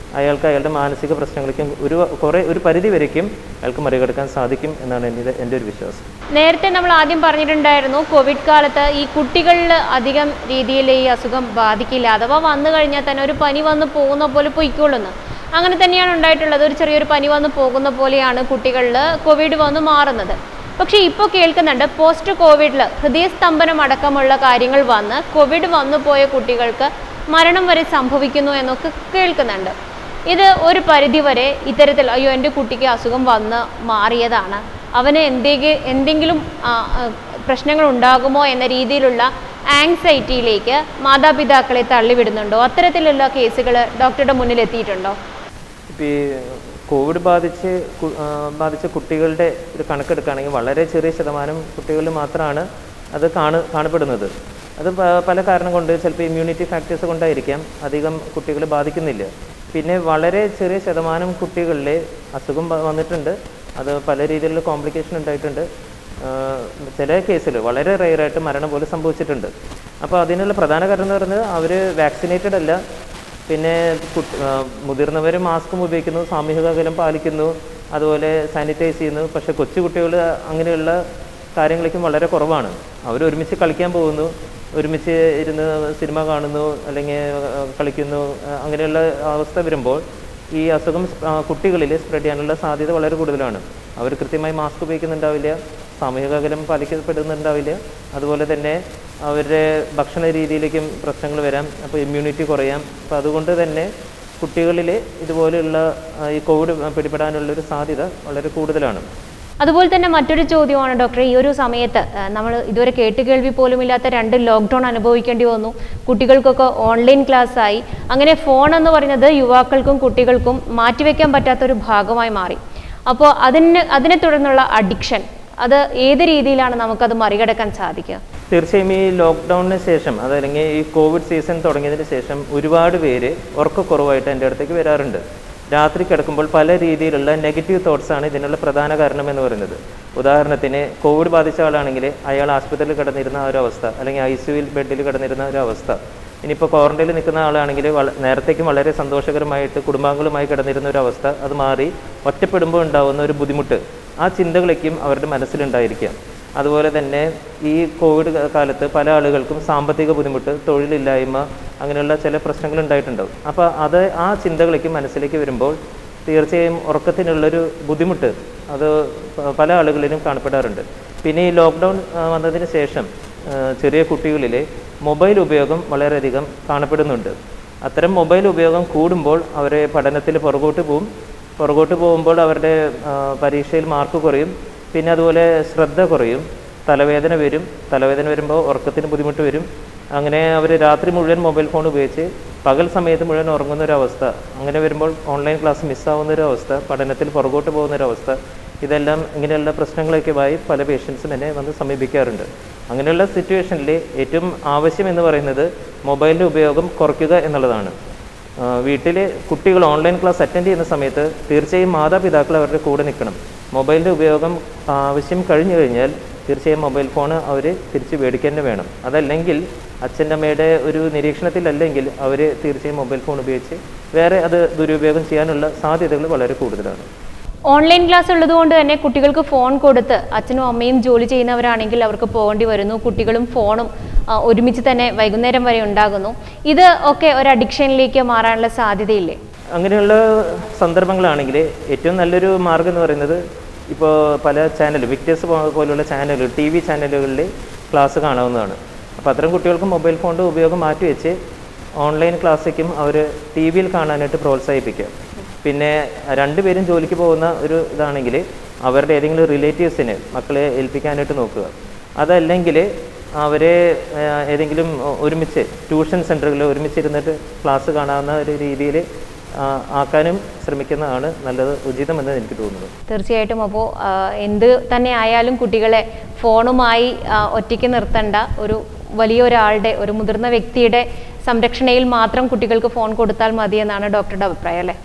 അയാൾക്ക് അയാളുടെ മാനസിക പ്രശ്നങ്ങൾക്കും ഒരു കുറേ ഒരു പരിധി വരയ്ക്കും അയാൾക്ക് മറികടക്കാൻ സാധിക്കും എന്നാണ് എൻ്റെ എൻ്റെ ഒരു വിശ്വാസം നേരത്തെ നമ്മൾ ആദ്യം പറഞ്ഞിട്ടുണ്ടായിരുന്നു കോവിഡ് കാലത്ത് ഈ കുട്ടികളിൽ അധികം രീതിയിൽ ഈ അസുഖം ബാധിക്കില്ല അഥവാ വന്നു കഴിഞ്ഞാൽ തന്നെ ഒരു പനി വന്ന് പോകുന്ന പോലെ പൊയ്ക്കോളുന്നു അങ്ങനെ തന്നെയാണ് ഉണ്ടായിട്ടുള്ളത് ഒരു ചെറിയൊരു പനി വന്ന് പോകുന്ന പോലെയാണ് കുട്ടികളിൽ കോവിഡ് വന്ന് മാറുന്നത് പക്ഷേ ഇപ്പോൾ കേൾക്കുന്നുണ്ട് പോസ്റ്റ് കോവിഡിൽ ഹൃദയസ്തംഭനം അടക്കമുള്ള കാര്യങ്ങൾ വന്ന് കോവിഡ് വന്നു പോയ കുട്ടികൾക്ക് മരണം വരെ സംഭവിക്കുന്നു എന്നൊക്കെ കേൾക്കുന്നുണ്ട് ഇത് ഒരു പരിധി വരെ ഇത്തരത്തിൽ അയ്യോ എൻ്റെ കുട്ടിക്ക് അസുഖം വന്ന് മാറിയതാണ് അവന് എന്തെങ്കിലും എന്തെങ്കിലും ആ, ആ, പ്രശ്നങ്ങൾ ഉണ്ടാകുമോ എന്ന രീതിയിലുള്ള ആങ്സൈറ്റിയിലേക്ക് മാതാപിതാക്കളെ തള്ളിവിടുന്നുണ്ടോ അത്തരത്തിലുള്ള കേസുകൾ ഡോക്ടറുടെ മുന്നിൽ എത്തിയിട്ടുണ്ടോ ഇപ്പോൾ ഈ കോവിഡ് ബാധിച്ച് കു- ആ, ബാധിച്ച കുട്ടികളുടെ ഒരു കണക്കെടുക്കുകയാണെങ്കിൽ വളരെ ചെറിയ ശതമാനം കുട്ടികളിൽ മാത്രമാണ് അത് കാണു കാണപ്പെടുന്നത് അത് പ- പല കാരണം കൊണ്ട് ചിലപ്പോൾ ഇമ്മ്യൂണിറ്റി ഫാക്ടേഴ്സ് കൊണ്ടായിരിക്കാം അധികം കുട്ടികളെ ബാധിക്കുന്നില്ല പിന്നെ വളരെ ചെറിയ ശതമാനം കുട്ടികളിൽ അസുഖം വ- വന്നിട്ടുണ്ട് അത് പല രീതിയിലുള്ള കോംപ്ലിക്കേഷൻ ഉണ്ടായിട്ടുണ്ട് ആഹ് ചില കേസിൽ വളരെ റെയറായിട്ട് മരണം പോലും സംഭവിച്ചിട്ടുണ്ട് അപ്പോൾ അതിനുള്ള പ്രധാന കാരണം എന്ന് പറയുന്നത് അവർ വാക്സിനേറ്റഡ് അല്ല പിന്നെ കുട്ടി മുതിർന്നവർ മാസ്കും ഉപയോഗിക്കുന്നു സാമൂഹിക അകലം പാലിക്കുന്നു അതുപോലെ സാനിറ്റൈസ് ചെയ്യുന്നു പക്ഷേ കൊച്ചു കുട്ടികൾ അങ്ങനെയുള്ള കാര്യങ്ങളൊക്കെ വളരെ കുറവാണ് അവർ ഒരുമിച്ച് കളിക്കാൻ പോകുന്നു ഒരുമിച്ച് ഇരുന്ന് സിനിമ കാണുന്നു അല്ലെങ്കിൽ ആ, കളിക്കുന്നു ആ, അങ്ങനെയുള്ള അവസ്ഥ വരുമ്പോൾ ഈ അസുഖം ആ, കുട്ടികളിൽ സ്പ്രെഡ് ചെയ്യാനുള്ള സാധ്യത വളരെ കൂടുതലാണ് അവർ കൃത്യമായി മാസ്ക് ഉപയോഗിക്കുന്നുണ്ടാവില്ല സാമൂഹിക അകലം പാലിക്കപ്പെടുന്നുണ്ടാവില്ല അതുപോലെ തന്നെ അവരുടെ ഭക്ഷണ രീതിയിലേക്കും പ്രശ്നങ്ങൾ വരാം അപ്പോൾ ഇമ്മ്യൂണിറ്റി കുറയാം അപ്പോൾ അതുകൊണ്ട് തന്നെ കുട്ടികളിൽ ഇതുപോലെയുള്ള ആ, ഈ കോവിഡ് പിടിപെടാനുള്ളൊരു സാധ്യത വളരെ കൂടുതലാണ് അതുപോലെ തന്നെ മറ്റൊരു ചോദ്യമാണ് ഡോക്ടറെ ഈ ഒരു സമയത്ത് നമ്മൾ ഇതുവരെ കേട്ട് കേൾവി പോലുമില്ലാത്ത രണ്ട് ലോക്ക്ഡൗൺ അനുഭവിക്കേണ്ടി വന്നു കുട്ടികൾക്കൊക്കെ ഓൺലൈൻ ക്ലാസ് ആയി അങ്ങനെ ഫോൺ എന്ന് പറയുന്നത് യുവാക്കൾക്കും കുട്ടികൾക്കും മാറ്റിവെക്കാൻ പറ്റാത്തൊരു ഭാഗമായി മാറി അപ്പോൾ അതിന് അതിനെ തുടർന്നുള്ള അഡിക്ഷൻ അത് ഏത് രീതിയിലാണ് നമുക്കത് മറികടക്കാൻ സാധിക്കുക തീർച്ചയായും ഈ ലോക്ക്ഡൗണിന് ശേഷം അതല്ലെങ്കിൽ ഈ കോവിഡ് സീസൺ തുടങ്ങിയതിന് ശേഷം ഒരുപാട് പേര് ഉറക്കക്കുറവായിട്ട് എൻ്റെ അടുത്തേക്ക് വരാറുണ്ട് രാത്രി കിടക്കുമ്പോൾ പല രീതിയിലുള്ള നെഗറ്റീവ് തോട്ട്സ് ആണ് ഇതിനുള്ള പ്രധാന കാരണം എന്ന് പറയുന്നത് ഉദാഹരണത്തിന് കോവിഡ് ബാധിച്ച ആളാണെങ്കിൽ അയാൾ ആശുപത്രിയിൽ കിടന്നിരുന്ന ആ ഒരു അവസ്ഥ അല്ലെങ്കിൽ ഐ സിയുയിൽ ബെഡിൽ കിടന്നിരുന്ന ഒരു അവസ്ഥ ഇനിയിപ്പോൾ ക്വാറന്റൈനിൽ നിൽക്കുന്ന ആളാണെങ്കിൽ വള നേരത്തേക്കും വളരെ സന്തോഷകരമായിട്ട് കുടുംബാംഗങ്ങളുമായി കിടന്നിരുന്ന ഒരു അവസ്ഥ അത് മാറി ഒറ്റപ്പെടുമ്പോൾ ഉണ്ടാവുന്ന ഒരു ബുദ്ധിമുട്ട് ആ ചിന്തകളൊക്കെയും അവരുടെ മനസ്സിലുണ്ടായിരിക്കാം അതുപോലെ തന്നെ ഈ കോവിഡ് ക- കാലത്ത് പല ആളുകൾക്കും സാമ്പത്തിക ബുദ്ധിമുട്ട് തൊഴിലില്ലായ്മ അങ്ങനെയുള്ള ചില പ്രശ്നങ്ങൾ ഉണ്ടായിട്ടുണ്ടാവും അപ്പോൾ അത് ആ ചിന്തകളേക്ക് മനസ്സിലേക്ക് വരുമ്പോൾ തീർച്ചയായും ഉറക്കത്തിനുള്ളൊരു ബുദ്ധിമുട്ട് അത് പ- പല ആളുകളിലും കാണപ്പെടാറുണ്ട് പിന്നെ ഈ ലോക്ക്ഡൗൺ ആ, വന്നതിന് ശേഷം ആ, ചെറിയ കുട്ടികളിൽ മൊബൈൽ ഉപയോഗം വളരെയധികം കാണപ്പെടുന്നുണ്ട് അത്തരം മൊബൈൽ ഉപയോഗം കൂടുമ്പോൾ അവരെ പഠനത്തിൽ പുറകോട്ട് പോവും പുറകോട്ട് പോകുമ്പോൾ അവരുടെ ആ, പരീക്ഷയിൽ മാർക്ക് കുറയും പിന്നെ അതുപോലെ ശ്രദ്ധ കുറയും തലവേദന വരും തലവേദന വരുമ്പോൾ ഉറക്കത്തിന് ബുദ്ധിമുട്ട് വരും അങ്ങനെ അവർ രാത്രി മുഴുവൻ മൊബൈൽ ഫോൺ ഉപയോഗിച്ച് പകൽ സമയത്ത് മുഴുവൻ ഉറങ്ങുന്ന ഒരു അവസ്ഥ അങ്ങനെ വരുമ്പോൾ ഓൺലൈൻ ക്ലാസ് മിസ്സാവുന്ന ഒരു അവസ്ഥ പഠനത്തിൽ പുറകോട്ട് പോകുന്ന ഒരു അവസ്ഥ ഇതെല്ലാം ഇങ്ങനെയുള്ള പ്രശ്നങ്ങളൊക്കെയായി പല പേഷ്യൻസും എന്നെ വന്ന് സമീപിക്കാറുണ്ട് അങ്ങനെയുള്ള സിറ്റുവേഷനിൽ ഏറ്റവും ആവശ്യം എന്ന് പറയുന്നത് മൊബൈലിൻ്റെ ഉപയോഗം കുറയ്ക്കുക എന്നുള്ളതാണ് വീട്ടിൽ കുട്ടികൾ ഓൺലൈൻ ക്ലാസ് അറ്റൻഡ് ചെയ്യുന്ന സമയത്ത് തീർച്ചയായും മാതാപിതാക്കൾ അവരുടെ കൂടെ നിൽക്കണം മൊബൈലിൻ്റെ ഉപയോഗം ആവശ്യം കഴിഞ്ഞു കഴിഞ്ഞാൽ തീർച്ചയായും മൊബൈൽ ഫോൺ അവർ തിരിച്ച് മേടിക്കാൻ തന്നെ വേണം അതല്ലെങ്കിൽ അച്ഛൻ്റെ അമ്മയുടെ ഒരു നിരീക്ഷണത്തിലല്ലെങ്കിൽ അവർ തീർച്ചയായും മൊബൈൽ ഫോൺ ഉപയോഗിച്ച് വേറെ അത് ദുരുപയോഗം ചെയ്യാനുള്ള സാധ്യതകൾ വളരെ കൂടുതലാണ് ഓൺലൈൻ ക്ലാസ് ഉള്ളതുകൊണ്ട് തന്നെ കുട്ടികൾക്ക് ഫോൺ കൊടുത്ത് അച്ഛനും അമ്മയും ജോലി ചെയ്യുന്നവരാണെങ്കിൽ അവർക്ക് പോകേണ്ടി വരുന്നു കുട്ടികളും ഫോണും ആ, ഒരുമിച്ച് തന്നെ വൈകുന്നേരം വരെ ഉണ്ടാകുന്നു ഇത് ഒക്കെ ഒരു അഡിക്ഷനിലേക്ക് മാറാനുള്ള സാധ്യതയില്ലേ അങ്ങനെയുള്ള സന്ദർഭങ്ങളാണെങ്കിൽ ഏറ്റവും നല്ലൊരു മാർഗം എന്ന് പറയുന്നത് ഇപ്പോൾ പല ചാനൽ വിക്ടേഴ്സ് പോലുള്ള ചാനലുകൾ ടി വി ചാനലുകളിൽ ക്ലാസ് കാണാവുന്നതാണ് അപ്പോൾ അത്തരം കുട്ടികൾക്ക് മൊബൈൽ ഫോണിൻ്റെ ഉപയോഗം മാറ്റിവെച്ച് ഓൺലൈൻ ക്ലാസ്സിലേക്കും അവർ ടി വിയിൽ കാണാനായിട്ട് പ്രോത്സാഹിപ്പിക്കുക പിന്നെ രണ്ടുപേരും ജോലിക്ക് പോകുന്ന ഒരു ഇതാണെങ്കിൽ അവരുടെ ഏതെങ്കിലും റിലേറ്റീവ്സിനെ മക്കളെ ഏൽപ്പിക്കാനായിട്ട് നോക്കുക അതല്ലെങ്കിൽ അവരെ ആ, ഏതെങ്കിലും ഒ- ഒരുമിച്ച് ട്യൂഷൻ സെൻറ്ററുകളിൽ ഒരുമിച്ചിരുന്നിട്ട് ക്ലാസ് കാണാവുന്ന ഒരു രീതിയിൽ ആക്കാനും ശ്രമിക്കുന്നതാണ് നല്ലത് ഉചിതമെന്ന് എനിക്ക് തോന്നുന്നത് തീർച്ചയായിട്ടും അപ്പോൾ എന്ത് തന്നെ ആയാലും കുട്ടികളെ ഫോണുമായി ആ, ഒറ്റയ്ക്ക് നിർത്തേണ്ട ഒരു വലിയൊരാളുടെ ഒരു മുതിർന്ന വ്യക്തിയുടെ സംരക്ഷണയിൽ മാത്രം കുട്ടികൾക്ക് ഫോൺ കൊടുത്താൽ മതി എന്നാണ് ഡോക്ടറുടെ അഭിപ്രായം അല്ലേ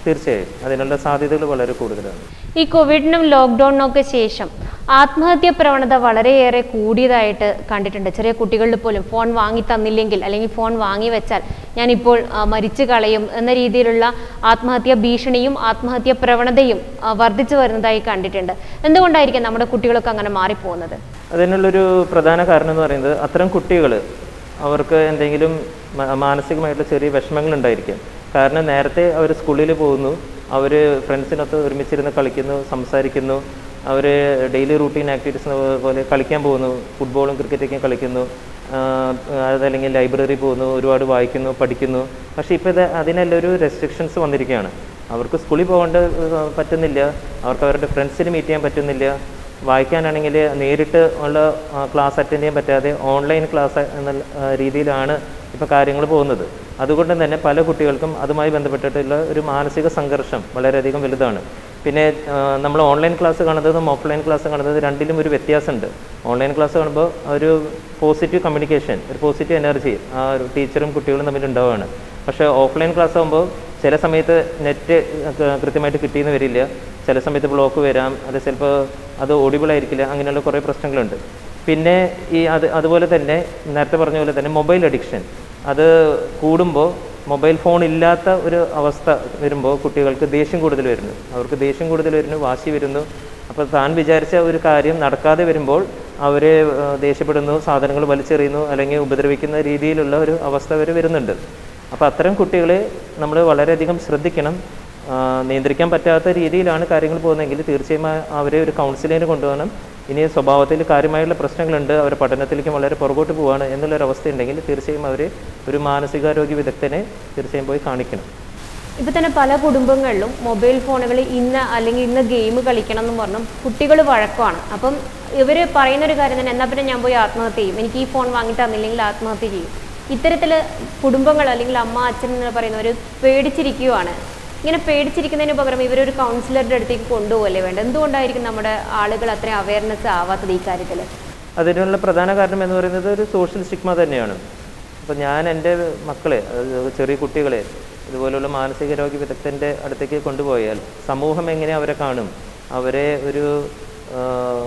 തീർച്ചയായും അതിനുള്ള സാധ്യതകൾ വളരെ കൂടുതലാണ് ഈ കോവിഡിനും ലോക്ക്ഡൗണിനും ഒക്കെ ശേഷം ആത്മഹത്യ പ്രവണത വളരെയേറെ കൂടിയതായിട്ട് കണ്ടിട്ടുണ്ട് ചെറിയ കുട്ടികളിൽ പോലും ഫോൺ വാങ്ങി തന്നില്ലെങ്കിൽ അല്ലെങ്കിൽ ഫോൺ വാങ്ങി വെച്ചാൽ ഞാനിപ്പോൾ ആ, മരിച്ചു കളയും എന്ന രീതിയിലുള്ള ആത്മഹത്യ ഭീഷണിയും ആത്മഹത്യ പ്രവണതയും ആ, വർദ്ധിച്ചു വരുന്നതായി കണ്ടിട്ടുണ്ട് എന്തുകൊണ്ടായിരിക്കും നമ്മുടെ കുട്ടികളൊക്കെ അങ്ങനെ മാറിപ്പോകുന്നത് അതിനുള്ളൊരു പ്രധാന കാരണം എന്ന് പറയുന്നത് അത്തരം കുട്ടികൾ അവർക്ക് എന്തെങ്കിലും മ- മാനസികമായിട്ടുള്ള ചെറിയ വിഷമങ്ങൾ ഉണ്ടായിരിക്കാം കാരണം നേരത്തെ അവർ സ്കൂളിൽ പോകുന്നു അവർ ഫ്രണ്ട്സിനൊത്ത് ഒരുമിച്ചിരുന്ന് കളിക്കുന്നു സംസാരിക്കുന്നു അവർ ഡെയിലി റൂട്ടീൻ ആക്ടിവിറ്റീസ് പോലെ കളിക്കാൻ പോകുന്നു ഫുട്ബോളും ക്രിക്കറ്റൊക്കെ കളിക്കുന്നു ആ, അതല്ലെങ്കിൽ ലൈബ്രറി പോകുന്നു ഒരുപാട് വായിക്കുന്നു പഠിക്കുന്നു പക്ഷേ ഇപ്പോൾ ഇത് അതിനെല്ലാം ഒരു റെസ്ട്രിക്ഷൻസ് വന്നിരിക്കുകയാണ് അവർക്ക് സ്കൂളിൽ പോകേണ്ട ആ, പറ്റുന്നില്ല അവർക്ക് അവരുടെ ഫ്രണ്ട്സിന് മീറ്റ് ചെയ്യാൻ പറ്റുന്നില്ല വായിക്കാനാണെങ്കിൽ നേരിട്ട് ഉള്ള ക്ലാസ് അറ്റൻഡ് ചെയ്യാൻ പറ്റാതെ ഓൺലൈൻ ക്ലാസ് എന്ന ആ, രീതിയിലാണ് ഇപ്പോൾ കാര്യങ്ങൾ പോകുന്നത് അതുകൊണ്ട് തന്നെ പല കുട്ടികൾക്കും അതുമായി ബന്ധപ്പെട്ടിട്ടുള്ള ഒരു മാനസിക സംഘർഷം വളരെയധികം വലുതാണ് പിന്നെ ആ, നമ്മൾ ഓൺലൈൻ ക്ലാസ് കാണുന്നതും ഓഫ്ലൈൻ ക്ലാസ് കാണുന്നതും രണ്ടിലും ഒരു വ്യത്യാസമുണ്ട് ഓൺലൈൻ ക്ലാസ് കാണുമ്പോൾ ഒരു പോസിറ്റീവ് കമ്മ്യൂണിക്കേഷൻ ഒരു പോസിറ്റീവ് എനർജി ആ ഒരു ടീച്ചറും കുട്ടികളും തമ്മിൽ ഉണ്ടാവുകയാണ് പക്ഷേ ഓഫ്ലൈൻ ക്ലാസ് ആകുമ്പോൾ ചില സമയത്ത് നെറ്റ് കൃത്യമായിട്ട് കിട്ടിയെന്ന് വരില്ല ചില സമയത്ത് ബ്ലോക്ക് വരാം അത് ചിലപ്പോൾ അത് ഓഡിബിൾ ആയിരിക്കില്ല അങ്ങനെയുള്ള കുറേ പ്രശ്നങ്ങളുണ്ട് പിന്നെ ഈ അത് അതുപോലെ തന്നെ നേരത്തെ പറഞ്ഞ പോലെ തന്നെ മൊബൈൽ അഡിക്ഷൻ അത് കൂടുമ്പോൾ മൊബൈൽ ഫോൺ ഇല്ലാത്ത ഒരു അവസ്ഥ വരുമ്പോൾ കുട്ടികൾക്ക് ദേഷ്യം കൂടുതൽ വരുന്നു അവർക്ക് ദേഷ്യം കൂടുതൽ വരുന്നു വാശി വരുന്നു അപ്പോൾ താൻ വിചാരിച്ച ഒരു കാര്യം നടക്കാതെ വരുമ്പോൾ അവർ ദേഷ്യപ്പെടുന്നു സാധനങ്ങൾ വലിച്ചെറിയുന്നു അല്ലെങ്കിൽ ഉപദ്രവിക്കുന്ന രീതിയിലുള്ള ഒരു അവസ്ഥ വരെ വരുന്നുണ്ട് അപ്പോൾ അത്തരം കുട്ടികളെ നമ്മൾ വളരെയധികം ശ്രദ്ധിക്കണം ആ, നിയന്ത്രിക്കാൻ പറ്റാത്ത രീതിയിലാണ് കാര്യങ്ങൾ പോകുന്നതെങ്കിൽ തീർച്ചയായും ആ- അവരെ ഒരു കൗൺസിലിങ്ങിന് കൊണ്ടുപോകണം ഇനി സ്വഭാവത്തിൽ കാര്യമായുള്ള പ്രശ്നങ്ങളുണ്ട് അവരുടെ പഠനത്തിലേക്കും വളരെ പുറകോട്ട് പോവുകയാണ് എന്നുള്ളൊരു അവസ്ഥ ഉണ്ടെങ്കിൽ തീർച്ചയായും അവർ ഒരു മാനസികാരോഗ്യ വിദഗ്ധനെ തീർച്ചയായും പോയി കാണിക്കണം ഇപ്പൊ തന്നെ പല കുടുംബങ്ങളിലും മൊബൈൽ ഫോണുകൾ ഇന്ന് അല്ലെങ്കിൽ ഇന്ന് ഗെയിം കളിക്കണം എന്ന് പറഞ്ഞു കുട്ടികൾ വഴക്കമാണ് അപ്പം ഇവർ പറയുന്ന ഒരു കാര്യം തന്നെ എന്നാൽ പിന്നെ ഞാൻ പോയി ആത്മഹത്യ ചെയ്യും എനിക്ക് ഈ ഫോൺ വാങ്ങി തന്നില്ലെങ്കിൽ ആത്മഹത്യ ചെയ്യും ഇത്തരത്തിൽ കുടുംബങ്ങൾ അല്ലെങ്കിൽ അമ്മ അച്ഛൻ എന്ന് പറയുന്നവർ പേടിച്ചിരിക്കുകയാണ് ഇങ്ങനെ പേടിച്ചിരിക്കുന്നതിന് പകരം ഇവരൊരു കൗൺസിലറുടെ അടുത്തേക്ക് കൊണ്ടുപോകല്ലേ വേണ്ട എന്തുകൊണ്ടായിരിക്കും നമ്മുടെ ആളുകൾ അത്രയും അവയർനെസ് ആവാത്തത് ഈ കാര്യത്തിൽ അതിനുള്ള പ്രധാന കാരണം എന്ന് പറയുന്നത് ഒരു സോഷ്യൽ സ്റ്റിഗ്മ തന്നെയാണ് അപ്പോൾ ഞാൻ എൻ്റെ മക്കളെ അത് ചെറിയ കുട്ടികളെ ഇതുപോലുള്ള മാനസികാരോഗ്യ വിദഗ്ധൻ്റെ അടുത്തേക്ക് കൊണ്ടുപോയാൽ സമൂഹം എങ്ങനെ അവരെ കാണും അവരെ ഒരു ആ,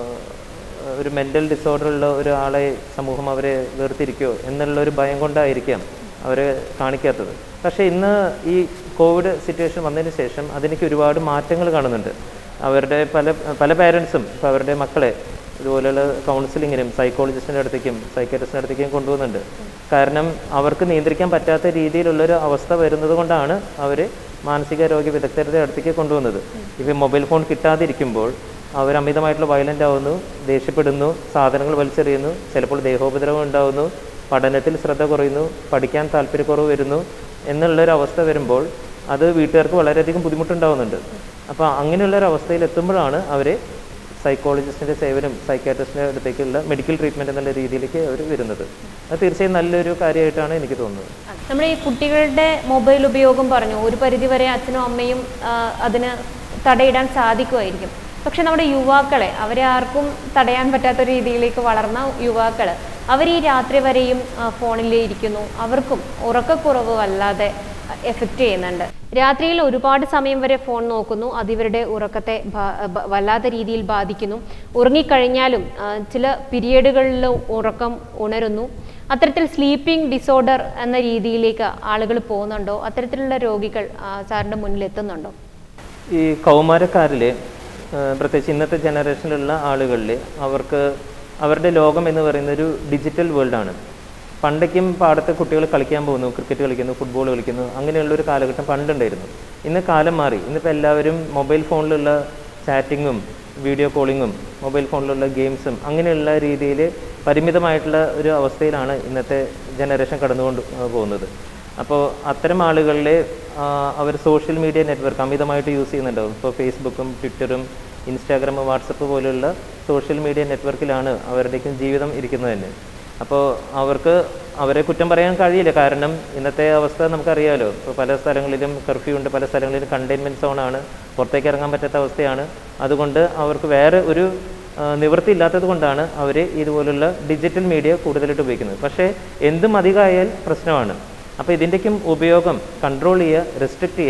ഒരു മെൻ്റൽ ഡിസോർഡർ ഉള്ള ഒരാളെ സമൂഹം അവരെ വേർതിരിക്കുമോ എന്നുള്ള ഒരു ഭയം കൊണ്ടായിരിക്കാം അവരെ കാണിക്കാത്തത് പക്ഷേ ഇന്ന് ഈ കോവിഡ് സിറ്റുവേഷൻ വന്നതിന് ശേഷം അതിലേക്ക് ഒരുപാട് മാറ്റങ്ങൾ കാണുന്നുണ്ട് അവരുടെ പല പല പാരൻസും ഇപ്പോൾ അവരുടെ മക്കളെ ഇതുപോലെയുള്ള കൗൺസിലിങ്ങിനും സൈക്കോളജിസ്റ്റിൻ്റെ അടുത്തേക്കും സൈക്കാട്രിസ്റ്റിൻ്റെ അടുത്തേക്കും കൊണ്ടുപോകുന്നുണ്ട് കാരണം അവർക്ക് നിയന്ത്രിക്കാൻ പറ്റാത്ത രീതിയിലുള്ളൊരു അവസ്ഥ വരുന്നത് കൊണ്ടാണ് അവർ മാനസികാരോഗ്യ വിദഗ്ധരുടെ അടുത്തേക്ക് കൊണ്ടുപോകുന്നത് ഇപ്പോൾ മൊബൈൽ ഫോൺ കിട്ടാതിരിക്കുമ്പോൾ അവർ അമിതമായിട്ടുള്ള വയലൻ്റ് ആവുന്നു ദേഷ്യപ്പെടുന്നു സാധനങ്ങൾ വലിച്ചെറിയുന്നു ചിലപ്പോൾ ദേഹോപദ്രവം ഉണ്ടാവുന്നു പഠനത്തിൽ ശ്രദ്ധ കുറയുന്നു പഠിക്കാൻ താല്പര്യക്കുറവ് വരുന്നു എന്നുള്ളൊരു അവസ്ഥ വരുമ്പോൾ അത് വീട്ടുകാർക്ക് വളരെയധികം ബുദ്ധിമുട്ടുണ്ടാവുന്നുണ്ട് അപ്പോൾ അങ്ങനെയുള്ളൊരു അവസ്ഥയിൽ എത്തുമ്പോഴാണ് അവർ സൈക്കോളജിസ്റ്റിൻ്റെ സേവനം സൈക്കാട്രിസ്റ്റിൻ്റെ അടുത്തേക്കുള്ള മെഡിക്കൽ ട്രീറ്റ്മെൻറ്റ് എന്നുള്ള രീതിയിലേക്ക് അവർ വരുന്നത് അത് തീർച്ചയായും നല്ലൊരു കാര്യമായിട്ടാണ് എനിക്ക് തോന്നുന്നത് നമ്മുടെ ഈ കുട്ടികളുടെ മൊബൈൽ ഉപയോഗം പറഞ്ഞു ഒരു പരിധിവരെ അച്ഛനും അമ്മയും ആ, അതിന് തടയിടാൻ സാധിക്കുമായിരിക്കും പക്ഷെ നമ്മുടെ യുവാക്കളെ അവരെ ആർക്കും തടയാൻ പറ്റാത്ത രീതിയിലേക്ക് വളർന്ന യുവാക്കൾ അവർ ഈ രാത്രി വരെയും ആ, ഫോണിലേ ഇരിക്കുന്നു അവർക്കും ഉറക്കക്കുറവ് വല്ലാതെ എഫക്റ്റ് ചെയ്യുന്നുണ്ട് രാത്രിയിൽ ഒരുപാട് സമയം വരെ ഫോൺ നോക്കുന്നു അത് ഇവരുടെ ഉറക്കത്തെ ബാ- ബ- വല്ലാത്ത രീതിയിൽ ബാധിക്കുന്നു ഉറങ്ങിക്കഴിഞ്ഞാലും ആ, ചില പീരിയഡുകളിൽ ഉറക്കം ഉണരുന്നു അത്തരത്തിൽ സ്ലീപ്പിംഗ് ഡിസോർഡർ എന്ന രീതിയിലേക്ക് ആളുകൾ പോകുന്നുണ്ടോ അത്തരത്തിലുള്ള രോഗികൾ ആ, സാറിന്റെ മുന്നിൽ എത്തുന്നുണ്ടോ ഈ കൗമാരക്കാരിൽ പ്രത്യേകിച്ച് ഇന്നത്തെ ജനറേഷനിലുള്ള ആളുകളിൽ അവർക്ക് അവരുടെ ലോകം എന്ന് പറയുന്ന ഒരു ഡിജിറ്റൽ വേൾഡാണ് പണ്ടൊക്കെയും പാടത്തെ കുട്ടികൾ കളിക്കാൻ പോകുന്നു ക്രിക്കറ്റ് കളിക്കുന്നു ഫുട്ബോൾ കളിക്കുന്നു അങ്ങനെയുള്ളൊരു കാലഘട്ടം പണ്ടുണ്ടായിരുന്നു ഇന്ന് കാലം മാറി ഇന്നിപ്പോൾ എല്ലാവരും മൊബൈൽ ഫോണിലുള്ള ചാറ്റിങ്ങും വീഡിയോ കോളിങ്ങും മൊബൈൽ ഫോണിലുള്ള ഗെയിംസും അങ്ങനെയുള്ള രീതിയിൽ പരിമിതമായിട്ടുള്ള ഒരു അവസ്ഥയിലാണ് ഇന്നത്തെ ജനറേഷൻ കടന്നുകൊണ്ട് ആ, പോകുന്നത് അപ്പോൾ അത്തരം ആളുകളിൽ അവർ സോഷ്യൽ മീഡിയ നെറ്റ്വർക്ക് അമിതമായിട്ട് യൂസ് ചെയ്യുന്നുണ്ടാവും ഇപ്പോൾ ഫേസ്ബുക്കും ട്വിറ്ററും ഇൻസ്റ്റാഗ്രാം വാട്സപ്പ് പോലുള്ള സോഷ്യൽ മീഡിയ നെറ്റ്വർക്കിലാണ് അവരുടെയൊക്കെ ജീവിതം ഇരിക്കുന്നത് തന്നെ അപ്പോൾ അവർക്ക് അവരെ കുറ്റം പറയാൻ കഴിയില്ല കാരണം ഇന്നത്തെ അവസ്ഥ നമുക്കറിയാലോ ഇപ്പോൾ പല സ്ഥലങ്ങളിലും കർഫ്യൂ ഉണ്ട് പല സ്ഥലങ്ങളിലും കണ്ടെയ്ൻമെൻറ്റ് സോണാണ് പുറത്തേക്ക് ഇറങ്ങാൻ പറ്റാത്ത അവസ്ഥയാണ് അതുകൊണ്ട് അവർക്ക് വേറെ ഒരു ആ, നിവൃത്തി ഇല്ലാത്തത് കൊണ്ടാണ് അവർ ഇതുപോലുള്ള ഡിജിറ്റൽ മീഡിയ കൂടുതലായിട്ട് ഉപയോഗിക്കുന്നത് പക്ഷേ എന്തും അധികമായാൽ പ്രശ്നമാണ് അപ്പോൾ ഇതിൻ്റെക്കും ഉപയോഗം കൺട്രോൾ ചെയ്യുക റെസ്ട്രിക്റ്റ് ചെയ്യുക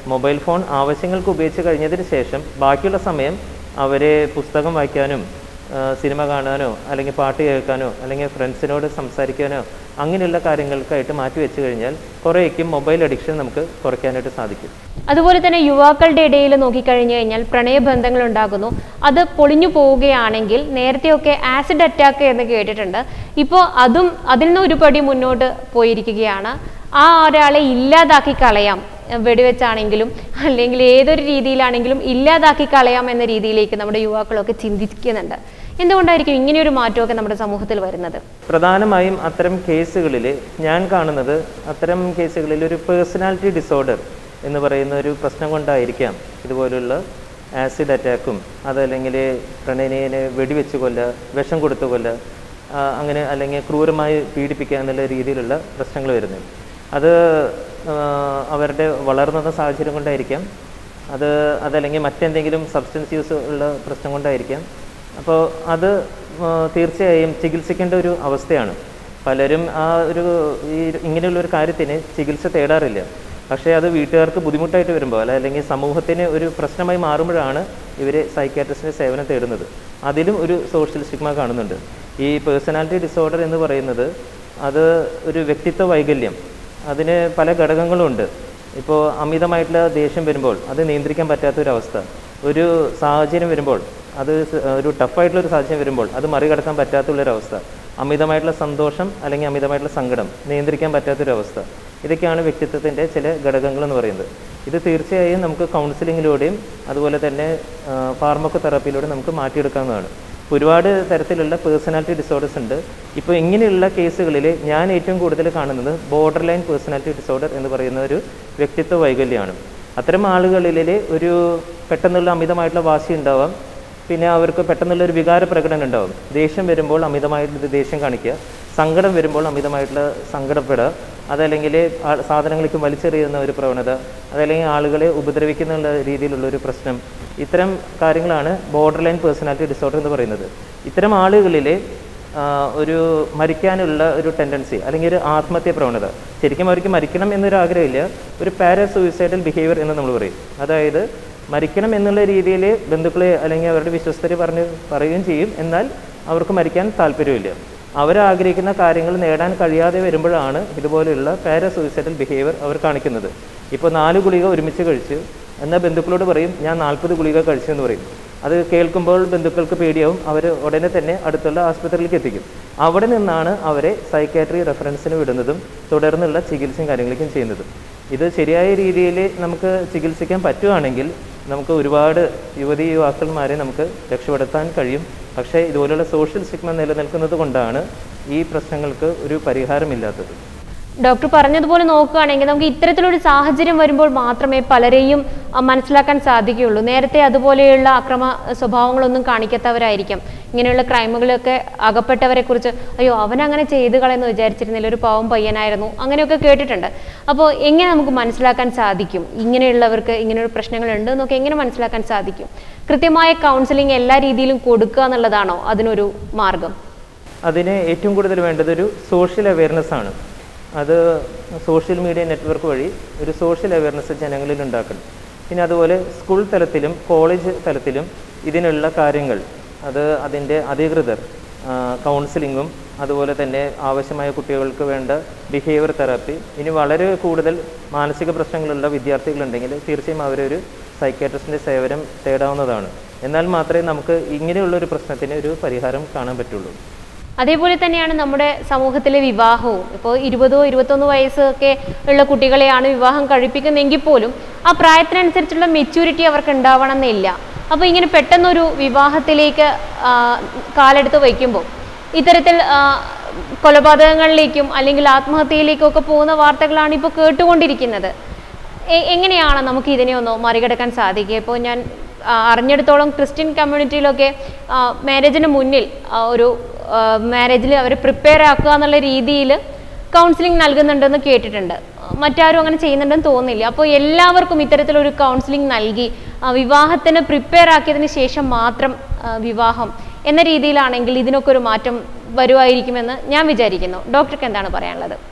മൊബൈൽ ഫോൺ ആവശ്യങ്ങൾക്ക് ഉപയോഗിച്ച് കഴിഞ്ഞതിന് ശേഷം ബാക്കിയുള്ള സമയം അവർ പുസ്തകം വായിക്കാനും ആ, സിനിമ കാണാനോ അല്ലെങ്കിൽ പാട്ട് കേൾക്കാനോ അല്ലെങ്കിൽ ഫ്രണ്ട്സിനോട് സംസാരിക്കാനോ അങ്ങനെയുള്ള കാര്യങ്ങൾക്കായിട്ട് മാറ്റി വെച്ച് കഴിഞ്ഞാൽ കുറേയൊക്കെയും മൊബൈൽ അഡിക്ഷൻ നമുക്ക് കുറയ്ക്കാനായിട്ട് സാധിക്കും അതുപോലെ തന്നെ യുവാക്കളുടെ ഇടയിൽ നോക്കിക്കഴിഞ്ഞു കഴിഞ്ഞാൽ പ്രണയബന്ധങ്ങൾ ഉണ്ടാകുന്നു അത് പൊളിഞ്ഞു പോവുകയാണെങ്കിൽ നേരത്തെയൊക്കെ ആസിഡ് അറ്റാക്ക് എന്ന് കേട്ടിട്ടുണ്ട് ഇപ്പോൾ അതും അതിൽ നിന്ന് ഒരു പടി മുന്നോട്ട് പോയിരിക്കുകയാണ് ആ ഒരാളെ ഇല്ലാതാക്കി കളയാം എഹ് വെടിവെച്ചാണെങ്കിലും അല്ലെങ്കിൽ ഏതൊരു രീതിയിലാണെങ്കിലും ഇല്ലാതാക്കി കളയാം എന്ന രീതിയിലേക്ക് നമ്മുടെ യുവാക്കളൊക്കെ ചിന്തിക്കുന്നുണ്ട് എന്തുകൊണ്ടായിരിക്കും ഇങ്ങനെയൊരു മാറ്റമൊക്കെ നമ്മുടെ സമൂഹത്തിൽ വരുന്നത് പ്രധാനമായും അത്തരം കേസുകളിൽ ഞാൻ കാണുന്നത് അത്തരം കേസുകളിൽ ഒരു പേഴ്സണാലിറ്റി ഡിസോർഡർ എന്ന് പറയുന്ന ഒരു പ്രശ്നം കൊണ്ടായിരിക്കാം ഇതുപോലുള്ള ആസിഡ് അറ്റാക്കും അതല്ലെങ്കിൽ പ്രണയിനെ വെടിവെച്ച് കൊല്ലുക വിഷം കൊടുത്ത് കൊല്ലുക ആ, അങ്ങനെ അല്ലെങ്കിൽ ക്രൂരമായി പീഡിപ്പിക്കുക എന്നുള്ള രീതിയിലുള്ള പ്രശ്നങ്ങൾ വരുന്നത് അത് ആ, അവരുടെ വളർന്ന സാഹചര്യം കൊണ്ടായിരിക്കാം അത് അതല്ലെങ്കിൽ മറ്റെന്തെങ്കിലും സബ്സ്റ്റൻസ് യൂസ് ഉള്ള പ്രശ്നം കൊണ്ടായിരിക്കാം അപ്പോൾ അത് ആ, തീർച്ചയായും ചികിത്സിക്കേണ്ട ഒരു അവസ്ഥയാണ് പലരും ആ ഒരു ഈ ഇങ്ങനെയുള്ള ഒരു കാര്യത്തിന് ചികിത്സ തേടാറില്ല പക്ഷേ അത് വീട്ടുകാർക്ക് ബുദ്ധിമുട്ടായിട്ട് വരുമ്പോൾ അല്ല അല്ലെങ്കിൽ സമൂഹത്തിന് ഒരു പ്രശ്നമായി മാറുമ്പോഴാണ് ഇവർ സൈക്കാട്രിസ്റ്റിൻ്റെ സേവനം തേടുന്നത് അതിലും ഒരു സോഷ്യൽ സ്റ്റിഗ്മ കാണുന്നുണ്ട് ഈ പേഴ്സണാലിറ്റി ഡിസോർഡർ എന്ന് പറയുന്നത് അത് ഒരു വ്യക്തിത്വ വൈകല്യം അതിന് പല ഘടകങ്ങളുണ്ട് ഇപ്പോൾ അമിതമായിട്ടുള്ള ദേഷ്യം വരുമ്പോൾ അത് നിയന്ത്രിക്കാൻ പറ്റാത്തൊരവസ്ഥ ഒരു സാഹചര്യം വരുമ്പോൾ അത് സ- ഒരു ടഫായിട്ടുള്ള ഒരു സാഹചര്യം വരുമ്പോൾ അത് മറികടക്കാൻ പറ്റാത്തുള്ളൊരവസ്ഥ അമിതമായിട്ടുള്ള സന്തോഷം അല്ലെങ്കിൽ അമിതമായിട്ടുള്ള സങ്കടം നിയന്ത്രിക്കാൻ പറ്റാത്തൊരവസ്ഥ ഇതൊക്കെയാണ് വ്യക്തിത്വത്തിൻ്റെ ചില ഘടകങ്ങൾ എന്ന് പറയുന്നത് ഇത് തീർച്ചയായും നമുക്ക് കൗൺസിലിങ്ങിലൂടെയും അതുപോലെ തന്നെ ഫാർമക്കോ തെറാപ്പിയിലൂടെ നമുക്ക് മാറ്റിയെടുക്കാവുന്നതാണ് ഒരുപാട് തരത്തിലുള്ള പേഴ്സണാലിറ്റി ഡിസോർഡേഴ്സ് ഉണ്ട് ഇപ്പോൾ ഇങ്ങനെയുള്ള കേസുകളിൽ ഞാൻ ഏറ്റവും കൂടുതൽ കാണുന്നത് ബോർഡർ ലൈൻ പേഴ്സണാലിറ്റി ഡിസോർഡർ എന്ന് പറയുന്ന ഒരു വ്യക്തിത്വ വൈകല്യമാണ് അത്തരം ആളുകളിൽ ഒരു പെട്ടെന്നുള്ള അമിതമായിട്ടുള്ള വാശി ഉണ്ടാവാം പിന്നെ അവർക്ക് പെട്ടെന്നുള്ള ഒരു വികാര പ്രകടനം ഉണ്ടാവും ദേഷ്യം വരുമ്പോൾ അമിതമായിട്ടുള്ള ദേഷ്യം കാണിക്കുക സങ്കടം വരുമ്പോൾ അമിതമായിട്ടുള്ള സങ്കടപ്പെടുക അതല്ലെങ്കിൽ ആ- സാധനങ്ങളിലേക്ക് വലിച്ചെറിയുന്ന ഒരു പ്രവണത അതല്ലെങ്കിൽ ആളുകളെ ഉപദ്രവിക്കുന്ന രീതിയിലുള്ള ഒരു പ്രശ്നം ഇത്തരം കാര്യങ്ങളാണ് ബോർഡർ ലൈൻ പേഴ്സണാലിറ്റി ഡിസോർഡർ എന്ന് പറയുന്നത് ഇത്തരം ആളുകളിൽ ആ, ഒരു മരിക്കാനുള്ള ഒരു ടെൻഡൻസി അല്ലെങ്കിൽ ഒരു ആത്മഹത്യ പ്രവണത ശരിക്കും അവർക്ക് മരിക്കണം എന്നൊരു ആഗ്രഹമില്ല ഒരു പാരാ സൂയിസൈഡൽ ബിഹേവിയർ എന്ന് നമ്മൾ പറയും അതായത് മരിക്കണം എന്നുള്ള രീതിയിൽ ബന്ധുക്കളെ അല്ലെങ്കിൽ അവരുടെ വിശ്വസ്തരെ പറഞ്ഞ് പറയുകയും ചെയ്യും എന്നാൽ അവർക്ക് മരിക്കാൻ താല്പര്യമില്ല അവരാഗ്രഹിക്കുന്ന കാര്യങ്ങൾ നേടാൻ കഴിയാതെ വരുമ്പോഴാണ് ഇതുപോലെയുള്ള പാരാ സൂയിസൈഡൽ ബിഹേവിയർ അവർ കാണിക്കുന്നത് ഇപ്പോൾ നാല് ഗുളിക ഒരുമിച്ച് കഴിച്ച് എന്നാൽ ബന്ധുക്കളോട് പറയും ഞാൻ നാൽപ്പത് ഗുളിക കഴിച്ചു എന്ന് പറയും അത് കേൾക്കുമ്പോൾ ബന്ധുക്കൾക്ക് പേടിയാവും അവർ ഉടനെ തന്നെ അടുത്തുള്ള ആശുപത്രിയിലേക്ക് എത്തിക്കും അവിടെ നിന്നാണ് അവരെ സൈക്കാട്രി റെഫറൻസിന് വിടുന്നതും തുടർന്നുള്ള ചികിത്സയും കാര്യങ്ങളൊക്കെ ചെയ്യുന്നതും ഇത് ശരിയായ രീതിയിൽ നമുക്ക് ചികിത്സിക്കാൻ പറ്റുവാണെങ്കിൽ നമുക്ക് ഒരുപാട് യുവതി യുവാക്കന്മാരെ നമുക്ക് രക്ഷപ്പെടുത്താൻ കഴിയും പക്ഷേ ഇതുപോലുള്ള സോഷ്യൽ സ്റ്റിഗ്മ നിലനിൽക്കുന്നത് കൊണ്ടാണ് ഈ പ്രശ്നങ്ങൾക്ക് ഒരു പരിഹാരമില്ലാത്തത് ഡോക്ടർ പറഞ്ഞതുപോലെ നോക്കുകയാണെങ്കിൽ നമുക്ക് ഇത്തരത്തിലൊരു സാഹചര്യം വരുമ്പോൾ മാത്രമേ പലരെയും ആ, മനസ്സിലാക്കാൻ സാധിക്കുകയുള്ളൂ നേരത്തെ അതുപോലെയുള്ള അക്രമ സ്വഭാവങ്ങളൊന്നും കാണിക്കാത്തവരായിരിക്കാം ഇങ്ങനെയുള്ള ക്രൈമുകളൊക്കെ അകപ്പെട്ടവരെ കുറിച്ച് അയ്യോ അവൻ അങ്ങനെ ചെയ്തു കളയെന്ന് വിചാരിച്ചിരുന്നില്ല ഒരു പാവം പയ്യനായിരുന്നു അങ്ങനെയൊക്കെ കേട്ടിട്ടുണ്ട് അപ്പോൾ എങ്ങനെ നമുക്ക് മനസ്സിലാക്കാൻ സാധിക്കും ഇങ്ങനെയുള്ളവർക്ക് ഇങ്ങനെയൊരു പ്രശ്നങ്ങളുണ്ട് എന്നൊക്കെ എങ്ങനെ മനസ്സിലാക്കാൻ സാധിക്കും കൃത്യമായ കൗൺസിലിംഗ് എല്ലാ രീതിയിലും കൊടുക്കുക എന്നുള്ളതാണോ അതിനൊരു മാർഗം അതിന് ഏറ്റവും കൂടുതൽ വേണ്ടത് ഒരു സോഷ്യൽ അവയർനെസ് ആണ് അത് സോഷ്യൽ മീഡിയ നെറ്റ്വർക്ക് വഴി ഒരു സോഷ്യൽ അവയർനെസ് ജനങ്ങളിൽ ഉണ്ടാക്കണം പിന്നെ അതുപോലെ സ്കൂൾ തലത്തിലും കോളേജ് തലത്തിലും ഇതിനുള്ള കാര്യങ്ങൾ അത് അതിൻ്റെ അധികൃതർ കൗൺസിലിങ്ങും അതുപോലെ തന്നെ ആവശ്യമായ കുട്ടികൾക്ക് വേണ്ട ബിഹേവിയർ തെറാപ്പി ഇനി വളരെ കൂടുതൽ മാനസിക പ്രശ്നങ്ങളുള്ള വിദ്യാർത്ഥികളുണ്ടെങ്കിൽ തീർച്ചയായും അവരൊരു സൈക്കാട്രിസ്റ്റിൻ്റെ സേവനം തേടാവുന്നതാണ് എന്നാൽ മാത്രമേ നമുക്ക് ഇങ്ങനെയുള്ള ഒരു പ്രശ്നത്തിന് ഒരു പരിഹാരം കാണാൻ പറ്റുള്ളൂ അതേപോലെ തന്നെയാണ് നമ്മുടെ സമൂഹത്തിലെ വിവാഹവും ഇപ്പോൾ ഇരുപതോ ഇരുപത്തൊന്ന് വയസ്സൊക്കെ ഉള്ള കുട്ടികളെയാണ് വിവാഹം കഴിപ്പിക്കുന്നതെങ്കിൽ പോലും ആ പ്രായത്തിനനുസരിച്ചുള്ള മെച്യൂരിറ്റി അവർക്ക് ഉണ്ടാവണം എന്നില്ല അപ്പോൾ ഇങ്ങനെ പെട്ടെന്നൊരു വിവാഹത്തിലേക്ക് ആ, കാലെടുത്ത് വയ്ക്കുമ്പോൾ ഇത്തരത്തിൽ ആ, കൊലപാതകങ്ങളിലേക്കും അല്ലെങ്കിൽ ആത്മഹത്യയിലേക്കും ഒക്കെ പോകുന്ന വാർത്തകളാണ് ഇപ്പോൾ കേട്ടുകൊണ്ടിരിക്കുന്നത് എ- എങ്ങനെയാണ് നമുക്ക് ഇതിനെ ഒന്ന് മറികടക്കാൻ സാധിക്കുക ഇപ്പോൾ ഞാൻ ആ, അറിഞ്ഞിടത്തോളം ക്രിസ്ത്യൻ കമ്മ്യൂണിറ്റിയിലൊക്കെ മാരേജിന് മുന്നിൽ ആ, ഒരു മാരേജിൽ അവരെ പ്രിപ്പയർ ആക്കുക എന്നുള്ള രീതിയിൽ കൗൺസിലിംഗ് നൽകുന്നുണ്ടെന്ന് കേട്ടിട്ടുണ്ട് മറ്റാരും അങ്ങനെ ചെയ്യുന്നുണ്ടെന്ന് തോന്നുന്നില്ല അപ്പോൾ എല്ലാവർക്കും ഇത്തരത്തിലൊരു കൗൺസിലിംഗ് നൽകി ആ, വിവാഹത്തിന് പ്രിപ്പയർ ആക്കിയതിന് ശേഷം മാത്രം ആ, വിവാഹം എന്ന രീതിയിലാണെങ്കിൽ ഇതിനൊക്കെ ഒരു മാറ്റം വരുമായിരിക്കുമെന്ന് ഞാൻ വിചാരിക്കുന്നു ഡോക്ടർക്ക് എന്താണ് പറയാനുള്ളത്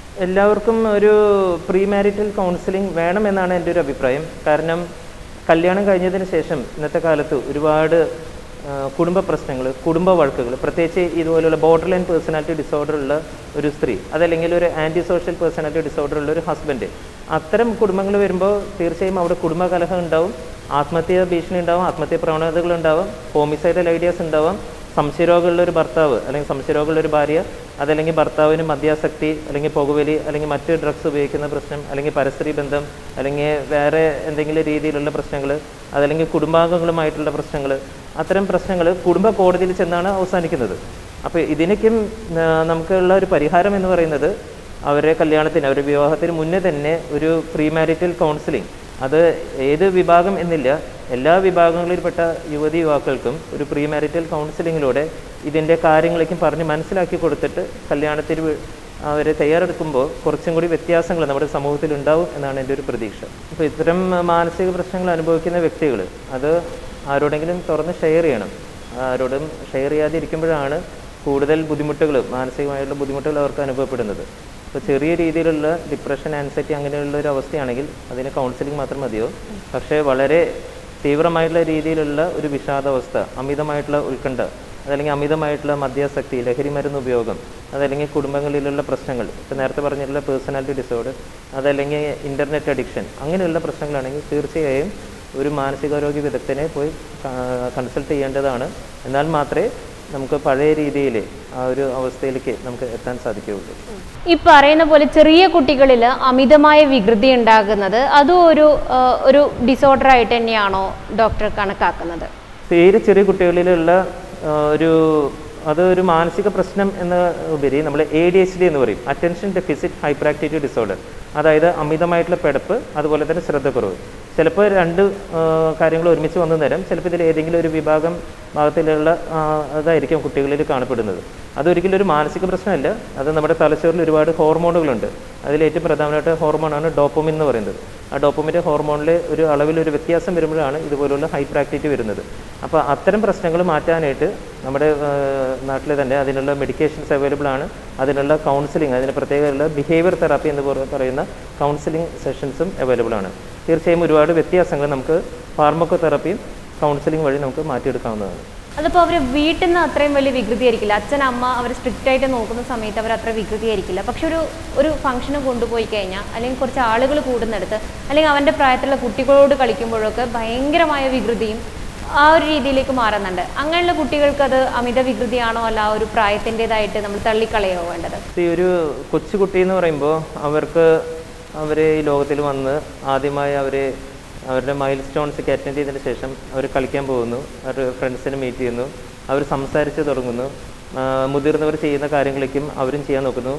എല്ലാവർക്കും ഒരു പ്രീ മാരിറ്റൽ കൗൺസിലിംഗ് വേണമെന്നാണ് എൻ്റെ ഒരു അഭിപ്രായം കാരണം കല്യാണം കഴിഞ്ഞതിന് ശേഷം ഇന്നത്തെ കാലത്ത് ഒരുപാട് ആ, കുടുംബ പ്രശ്നങ്ങൾ കുടുംബ വഴക്കുകൾ പ്രത്യേകിച്ച് ഇതുപോലുള്ള ബോർഡർ ലൈൻ പേഴ്സണാലിറ്റി ഡിസോർഡർ ഉള്ള ഒരു സ്ത്രീ അതല്ലെങ്കിൽ ഒരു ആൻറ്റി സോഷ്യൽ പേഴ്സണാലിറ്റി ഡിസോർഡർ ഉള്ള ഒരു ഹസ്ബൻഡ് അത്തരം കുടുംബങ്ങൾ വരുമ്പോൾ തീർച്ചയായും അവിടെ കുടുംബ കലഹം ഉണ്ടാവും ആത്മഹത്യ ഭീഷണി ഉണ്ടാവും ആത്മഹത്യ പ്രവണതകൾ ഉണ്ടാവും ഹോമിസൈഡൽ ഐഡിയാസ് ഉണ്ടാവും സംശയരോഗമുള്ള ഒരു ഭർത്താവ് അല്ലെങ്കിൽ സംശയരോഗമുള്ള ഒരു ഭാര്യ അതല്ലെങ്കിൽ ഭർത്താവിന് മദ്യാസക്തി അല്ലെങ്കിൽ പുകവലി അല്ലെങ്കിൽ മറ്റ് ഡ്രഗ്സ് ഉപയോഗിക്കുന്ന പ്രശ്നം അല്ലെങ്കിൽ പരസ്ത്രീ ബന്ധം അല്ലെങ്കിൽ വേറെ എന്തെങ്കിലും രീതിയിലുള്ള പ്രശ്നങ്ങൾ അതല്ലെങ്കിൽ കുടുംബാംഗങ്ങളുമായിട്ടുള്ള പ്രശ്നങ്ങൾ അത്തരം പ്രശ്നങ്ങൾ കുടുംബ കോടതിയിൽ ചെന്നാണ് അവസാനിക്കുന്നത് അപ്പോൾ ഇതിനൊക്കെയും ആ, നമുക്കുള്ള ഒരു പരിഹാരം എന്ന് പറയുന്നത് അവരെ കല്യാണത്തിന് അവരുടെ വിവാഹത്തിന് മുന്നേ തന്നെ ഒരു പ്രീ മാരിറ്റൽ കൗൺസിലിംഗ് അത് ഏത് വിഭാഗം എന്നില്ല എല്ലാ വിഭാഗങ്ങളിൽപ്പെട്ട യുവതി യുവാക്കൾക്കും ഒരു പ്രീ മാരിറ്റൽ കൗൺസിലിങ്ങിലൂടെ ഇതിൻ്റെ കാര്യങ്ങളേക്കും പറഞ്ഞ് മനസ്സിലാക്കി കൊടുത്തിട്ട് കല്യാണത്തിന് വി- അവരെ തയ്യാറെടുക്കുമ്പോൾ കുറച്ചും കൂടി വ്യത്യാസങ്ങൾ നമ്മുടെ സമൂഹത്തിൽ ഉണ്ടാവും എന്നാണ് എൻ്റെ ഒരു പ്രതീക്ഷ അപ്പോൾ ഇത്തരം മാനസിക പ്രശ്നങ്ങൾ അനുഭവിക്കുന്ന വ്യക്തികൾ അത് ആരോടെങ്കിലും തുറന്ന് ഷെയർ ചെയ്യണം ആരോടും ഷെയർ ചെയ്യാതിരിക്കുമ്പോഴാണ് കൂടുതൽ ബുദ്ധിമുട്ടുകൾ മാനസികമായിട്ടുള്ള ബുദ്ധിമുട്ടുകൾ അവർക്ക് അനുഭവപ്പെടുന്നത് ഇപ്പോൾ ചെറിയ രീതിയിലുള്ള ഡിപ്രഷൻ ആൻസൈറ്റി അങ്ങനെയുള്ള ഒരു അവസ്ഥയാണെങ്കിൽ അതിന് കൗൺസിലിംഗ് മാത്രം മതിയോ പക്ഷേ വളരെ തീവ്രമായിട്ടുള്ള രീതിയിലുള്ള ഒരു വിഷാദാവസ്ഥ അമിതമായിട്ടുള്ള ഉത്കണ്ഠ അതല്ലെങ്കിൽ അമിതമായിട്ടുള്ള മദ്യാസക്തി ലഹരി മരുന്ന് ഉപയോഗം അതല്ലെങ്കിൽ കുടുംബങ്ങളിലുള്ള പ്രശ്നങ്ങൾ ഇപ്പോൾ നേരത്തെ പറഞ്ഞിട്ടുള്ള പേഴ്സണാലിറ്റി ഡിസോർഡർ അതല്ലെങ്കിൽ ഇൻ്റർനെറ്റ് അഡിക്ഷൻ അങ്ങനെയുള്ള പ്രശ്നങ്ങളാണെങ്കിൽ തീർച്ചയായും ഒരു മാനസികാരോഗ്യ വിദഗ്ധനെ പോയി കൺസൾട്ട് ചെയ്യേണ്ടതാണ് എന്നാൽ മാത്രമേ നമുക്ക് പഴയ രീതിയിൽ ആ ഒരു അവസ്ഥയിലേക്ക് നമുക്ക് എത്താൻ സാധിക്കുകയുള്ളൂ ഈ പറയുന്ന പോലെ ചെറിയ കുട്ടികളിൽ അമിതമായ വികൃതി ഉണ്ടാകുന്നത് അതും ഒരു ആ, ഒരു ഡിസോർഡർ ആയിട്ട് തന്നെയാണോ ഡോക്ടർ കണക്കാക്കുന്നത് തീരെ ചെറിയ കുട്ടികളിലുള്ള ആ, ഒരു അത് ഒരു മാനസിക പ്രശ്നം എന്ന ഉപരി നമ്മൾ എ ഡി എച്ച് ഡി എന്ന് പറയും attention deficit hyperactivity disorder അതായത് അമിതമായിട്ടുള്ള പിടപ്പ് അതുപോലെ തന്നെ ശ്രദ്ധക്കുറവ് ചിലപ്പോൾ രണ്ട് ആ, കാര്യങ്ങൾ ഒരുമിച്ച് വന്നു തരാം ചിലപ്പോൾ ഇതിൽ ഏതെങ്കിലും ഒരു വിഭാഗം ഭാഗത്തിലുള്ള ആ, അതായിരിക്കും കുട്ടികളിൽ കാണപ്പെടുന്നത് അതൊരിക്കലും ഒരു മാനസിക പ്രശ്നമല്ല അത് നമ്മുടെ തലച്ചോറിൽ ഒരുപാട് ഹോർമോണുകളുണ്ട് അതിൽ ഏറ്റവും പ്രധാനമായിട്ട് ഹോർമോണാണ് ഡോപ്പമിൻ എന്ന് പറയുന്നത് ആ ഡോപ്പമിൻ്റെ ഹോർമോണിൽ ഒരു അളവിൽ ഒരു വ്യത്യാസം വരുമ്പോഴാണ് ഇതുപോലുള്ള ഹൈപ്പർ ആക്ടിവിറ്റി വരുന്നത് അപ്പോൾ അത്തരം പ്രശ്നങ്ങൾ മാറ്റാനായിട്ട് നമ്മുടെ നാട്ടിൽ തന്നെ അതിനുള്ള മെഡിക്കേഷൻസ് അവൈലബിൾ ആണ് അതിനുള്ള കൗൺസിലിംഗ് അതിന് പ്രത്യേകമുള്ള ബിഹേവിയർ തെറാപ്പി എന്ന് പറ- പറയുന്ന കൗൺസിലിംഗ് സെഷൻസും അവൈലബിൾ ആണ് തീർച്ചയായും ഒരുപാട് വ്യത്യാസങ്ങൾ നമുക്ക് ഫാർമക്കോ തെറാപ്പിയും കൗൺസിലിംഗ് വഴി നമുക്ക് മാറ്റിയെടുക്കാവുന്നതാണ് അതിപ്പോൾ അവർ വീട്ടിൽ നിന്ന് അത്രയും വലിയ വികൃതി ആയിരിക്കില്ല അച്ഛൻ അമ്മ അവർ സ്ട്രിക്റ്റ് ആയിട്ട് നോക്കുന്ന സമയത്ത് അവർ അത്ര വികൃതി ആയിരിക്കില്ല പക്ഷെ ഒരു ഒരു ഫംഗ്ഷന് കൊണ്ടുപോയി കഴിഞ്ഞാൽ അല്ലെങ്കിൽ കുറച്ച് ആളുകൾ കൂടുന്നിടത്ത് അല്ലെങ്കിൽ അവൻ്റെ പ്രായത്തിലുള്ള കുട്ടികളോട് കളിക്കുമ്പോഴൊക്കെ ഭയങ്കരമായ വികൃതിയും ആ ഒരു രീതിയിലേക്ക് മാറുന്നുണ്ട് അങ്ങനെയുള്ള കുട്ടികൾക്ക് അത് അമിത വികൃതിയാണോ അല്ല ആ ഒരു പ്രായത്തിൻ്റെതായിട്ട് നമ്മൾ തള്ളിക്കളയോ വേണ്ടത് ഈ ഒരു കൊച്ചുകുട്ടി എന്ന് പറയുമ്പോൾ അവർക്ക് അവർ ഈ ലോകത്തിൽ വന്ന് ആദ്യമായി അവർ അവരുടെ മൈൽ സ്റ്റോൺസൊക്കെ അറ്റൻഡ് ചെയ്തതിന് ശേഷം അവർ കളിക്കാൻ പോകുന്നു അവർ ഫ്രണ്ട്സിനെ മീറ്റ് ചെയ്യുന്നു അവർ സംസാരിച്ച് തുടങ്ങുന്നു ആ, മുതിർന്നവർ ചെയ്യുന്ന കാര്യങ്ങളേക്കും അവരും ചെയ്യാൻ നോക്കുന്നു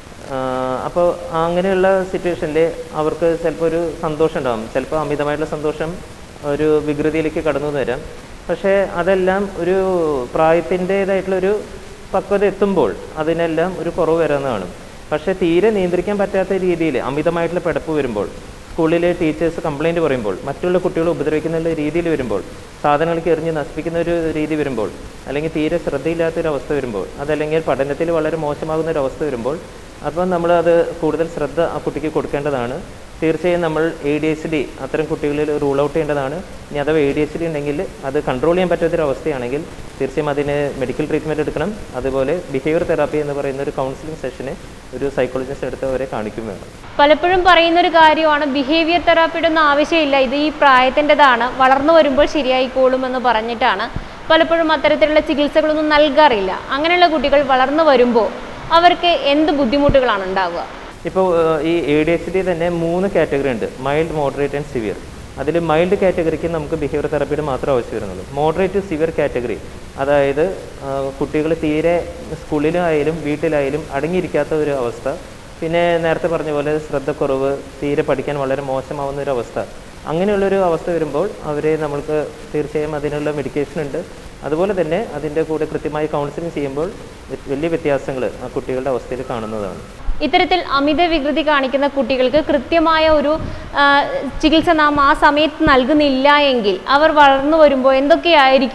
അപ്പോൾ അങ്ങനെയുള്ള സിറ്റുവേഷനിൽ അവർക്ക് ചിലപ്പോൾ ഒരു സന്തോഷം ഉണ്ടാകും ചിലപ്പോൾ അമിതമായിട്ടുള്ള സന്തോഷം ഒരു വികൃതിയിലേക്ക് കടന്നു വരാം പക്ഷേ അതെല്ലാം ഒരു പ്രായത്തിൻ്റേതായിട്ടുള്ളൊരു പക്വത എത്തുമ്പോൾ അതിനെല്ലാം ഒരു കുറവ് വരാവുന്നതാണ് പക്ഷേ തീരെ നിയന്ത്രിക്കാൻ പറ്റാത്ത രീതിയിൽ അമിതമായിട്ടുള്ള പിടപ്പ് വരുമ്പോൾ സ്കൂളിലെ ടീച്ചേഴ്സ് കംപ്ലൈൻറ്റ് പറയുമ്പോൾ മറ്റുള്ള കുട്ടികളെ ഉപദ്രവിക്കുന്ന രീതിയിൽ വരുമ്പോൾ സാധനങ്ങൾക്ക് എറിഞ്ഞ് നശിപ്പിക്കുന്ന ഒരു രീതി വരുമ്പോൾ അല്ലെങ്കിൽ തീരെ ശ്രദ്ധയില്ലാത്തൊരു അവസ്ഥ വരുമ്പോൾ അതല്ലെങ്കിൽ പഠനത്തിൽ വളരെ മോശമാകുന്ന ഒരു അവസ്ഥ വരുമ്പോൾ അപ്പോൾ നമ്മൾ അത് കൂടുതൽ ശ്രദ്ധ ആ കുട്ടിക്ക് കൊടുക്കേണ്ടതാണ് തീർച്ചയായും നമ്മൾ എ ഡി എച്ച് ഡി അത്തരം കുട്ടികളിൽ റൂൾ ഔട്ട് ചെയ്യേണ്ടതാണ് ഇനി അഥവാ എ ഡി എച്ച് ഡി ഉണ്ടെങ്കിൽ അത് കൺട്രോൾ ചെയ്യാൻ പറ്റാത്തൊരു അവസ്ഥയാണെങ്കിൽ തീർച്ചയായും അതിന് മെഡിക്കൽ ട്രീറ്റ്മെൻറ്റ് എടുക്കണം അതുപോലെ ബിഹേവിയർ തെറാപ്പി എന്ന് പറയുന്ന ഒരു കൗൺസിലിംഗ് സെഷന് ഒരു സൈക്കോളജിസ്റ്റ് എടുത്ത് അവരെ കാണിക്കും വേണം പലപ്പോഴും പറയുന്ന ഒരു കാര്യമാണ് ബിഹേവിയർ തെറാപ്പിയുടെ ഒന്നും ആവശ്യമില്ല ഇത് ഈ പ്രായത്തിൻ്റെതാണ് വളർന്നു വരുമ്പോൾ ശരിയായിക്കോളും എന്ന് പറഞ്ഞിട്ടാണ് പലപ്പോഴും അത്തരത്തിലുള്ള ചികിത്സകളൊന്നും നൽകാറില്ല അങ്ങനെയുള്ള കുട്ടികൾ വളർന്നു വരുമ്പോൾ അവർക്ക് എന്ത് ബുദ്ധിമുട്ടുകളാണ് ഉണ്ടാവുക ഇപ്പോൾ ഈ എ ഡി എച്ച് ഡി തന്നെ മൂന്ന് കാറ്റഗറി ഉണ്ട് മൈൽഡ് മോഡറേറ്റ് ആൻഡ് സിവിയർ അതിൽ മൈൽഡ് കാറ്റഗറിക്ക് നമുക്ക് ബിഹേവിയർ തെറാപ്പിയുടെ മാത്രം ആവശ്യം വരുന്നുള്ളൂ മോഡറേറ്റ് സിവിയർ കാറ്റഗറി അതായത് കുട്ടികൾ തീരെ സ്കൂളിലായാലും വീട്ടിലായാലും അടങ്ങിയിരിക്കാത്ത ഒരു അവസ്ഥ പിന്നെ നേരത്തെ പറഞ്ഞ പോലെ ശ്രദ്ധക്കുറവ് തീരെ പഠിക്കാൻ വളരെ മോശമാവുന്ന ഒരു അവസ്ഥ അങ്ങനെയുള്ളൊരു അവസ്ഥ വരുമ്പോൾ അവരെ നമ്മൾക്ക് തീർച്ചയായും അതിനുള്ള മെഡിക്കേഷൻ ഉണ്ട് അതുപോലെ തന്നെ അതിൻ്റെ കൂടെ കൃത്യമായി കൗൺസിലിംഗ് ചെയ്യുമ്പോൾ വലിയ വ്യത്യാസങ്ങൾ ആ കുട്ടികളുടെ അവസ്ഥയിൽ കാണുന്നതാണ് ഇത്തരത്തിൽ അമിത വികൃതി കാണിക്കുന്ന കുട്ടികൾക്ക് കൃത്യമായ ഒരു ആ, ചികിത്സ നാം ആ സമയത്ത് നൽകുന്നില്ല എങ്കിൽ അവർ വളർന്നു വരുമ്പോൾ എന്തൊക്കെയായിരിക്കും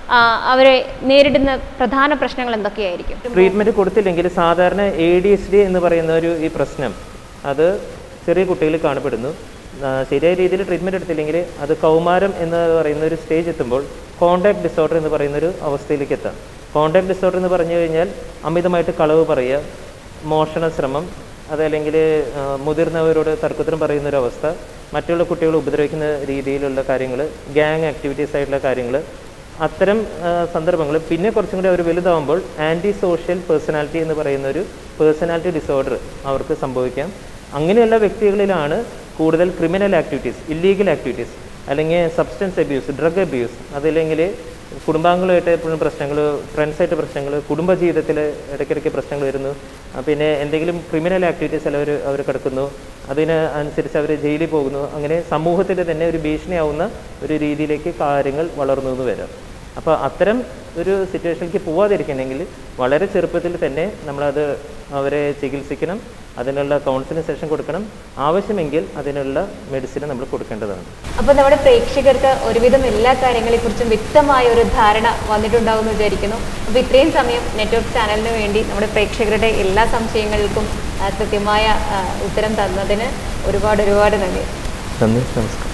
അവരെ നേരിടുന്ന പ്രധാന പ്രശ്നങ്ങൾ എന്തൊക്കെയായിരിക്കും ട്രീറ്റ്മെൻറ്റ് കൊടുത്തില്ലെങ്കിൽ സാധാരണ എ ഡി എച്ച് ഡി എന്ന് പറയുന്ന ഒരു ഈ പ്രശ്നം അത് ചെറിയ കുട്ടികളിൽ കാണപ്പെടുന്നു ആ, ശരിയായ രീതിയിൽ ട്രീറ്റ്മെൻറ്റ് എടുത്തില്ലെങ്കിൽ അത് കൗമാരം എന്ന് പറയുന്ന ഒരു സ്റ്റേജ് എത്തുമ്പോൾ കോണ്ടാക്ട് ഡിസോർഡർ എന്ന് പറയുന്ന ഒരു അവസ്ഥയിലേക്ക് എത്താം കോണ്ടാക്ട് ഡിസോർഡർ എന്ന് പറഞ്ഞു കഴിഞ്ഞാൽ അമിതമായിട്ട് കളവ് പറയുക മോഷണ ശ്രമം അതല്ലെങ്കിൽ ആ, മുതിർന്നവരോട് തർക്കത്തിനും പറയുന്ന ഒരു അവസ്ഥ മറ്റുള്ള കുട്ടികളെ ഉപദ്രവിക്കുന്ന രീതിയിലുള്ള കാര്യങ്ങൾ ഗ്യാങ് ആക്ടിവിറ്റീസ് ആയിട്ടുള്ള കാര്യങ്ങൾ അത്തരം സന്ദർഭങ്ങൾ പിന്നെ കുറച്ചും കൂടി അവർ വലുതാവുമ്പോൾ ആൻറ്റി സോഷ്യൽ പേഴ്സണാലിറ്റി എന്ന് പറയുന്ന ഒരു പേഴ്സണാലിറ്റി ഡിസോർഡർ അവർക്ക് സംഭവിക്കാം അങ്ങനെയുള്ള വ്യക്തികളിലാണ് കൂടുതൽ ക്രിമിനൽ ആക്ടിവിറ്റീസ് ഇല്ലീഗൽ ആക്ടിവിറ്റീസ് അല്ലെങ്കിൽ സബ്സ്റ്റൻസ് അബ്യൂസ് ഡ്രഗ് അബ്യൂസ് അതല്ലെങ്കിൽ കുടുംബാംഗങ്ങളുമായിട്ട് എപ്പോഴും പ്രശ്നങ്ങൾ ഫ്രണ്ട്സായിട്ട് പ്രശ്നങ്ങൾ കുടുംബജീവിതത്തിൽ ഇടയ്ക്കിടയ്ക്ക് പ്രശ്നങ്ങൾ വരുന്നു ആ, പിന്നെ എന്തെങ്കിലും ക്രിമിനൽ ആക്ടിവിറ്റീസ് അവർ അവർ കിടക്കുന്നു അതിന് അനുസരിച്ച് അവർ ജയിലിൽ പോകുന്നു അങ്ങനെ സമൂഹത്തിൽ തന്നെ ഒരു ഭീഷണിയാവുന്ന ഒരു രീതിയിലേക്ക് കാര്യങ്ങൾ വളർന്നു എന്ന് വരാം അപ്പോൾ അത്തരം ഒരു സിറ്റുവേഷനിലേക്ക് പോവാതിരിക്കണമെങ്കിൽ വളരെ ചെറുപ്പത്തിൽ തന്നെ നമ്മളത് അവരെ ചികിത്സിക്കണം അതിനുള്ള കൗൺസിലിംഗ് സെഷൻ കൊടുക്കണം ആവശ്യമെങ്കിൽ അതിനുള്ള മെഡിസിൻ നമ്മൾ കൊടുക്കേണ്ടതാണ് അപ്പോൾ നമ്മുടെ പ്രേക്ഷകർക്ക് ഒരുവിധം എല്ലാ കാര്യങ്ങളെക്കുറിച്ചും വ്യക്തമായ ഒരു ധാരണ വന്നിട്ടുണ്ടാവും എന്ന് വിചാരിക്കുന്നു അപ്പോൾ ഇത്രയും സമയം നെറ്റ്വർക്ക് ചാനലിന് വേണ്ടി നമ്മുടെ പ്രേക്ഷകരുടെ എല്ലാ സംശയങ്ങൾക്കും ആ, കൃത്യമായ ആ, ഉത്തരം തന്നതിന് ഒരുപാട് ഒരുപാട് നന്ദി നന്ദി നമസ്കാരം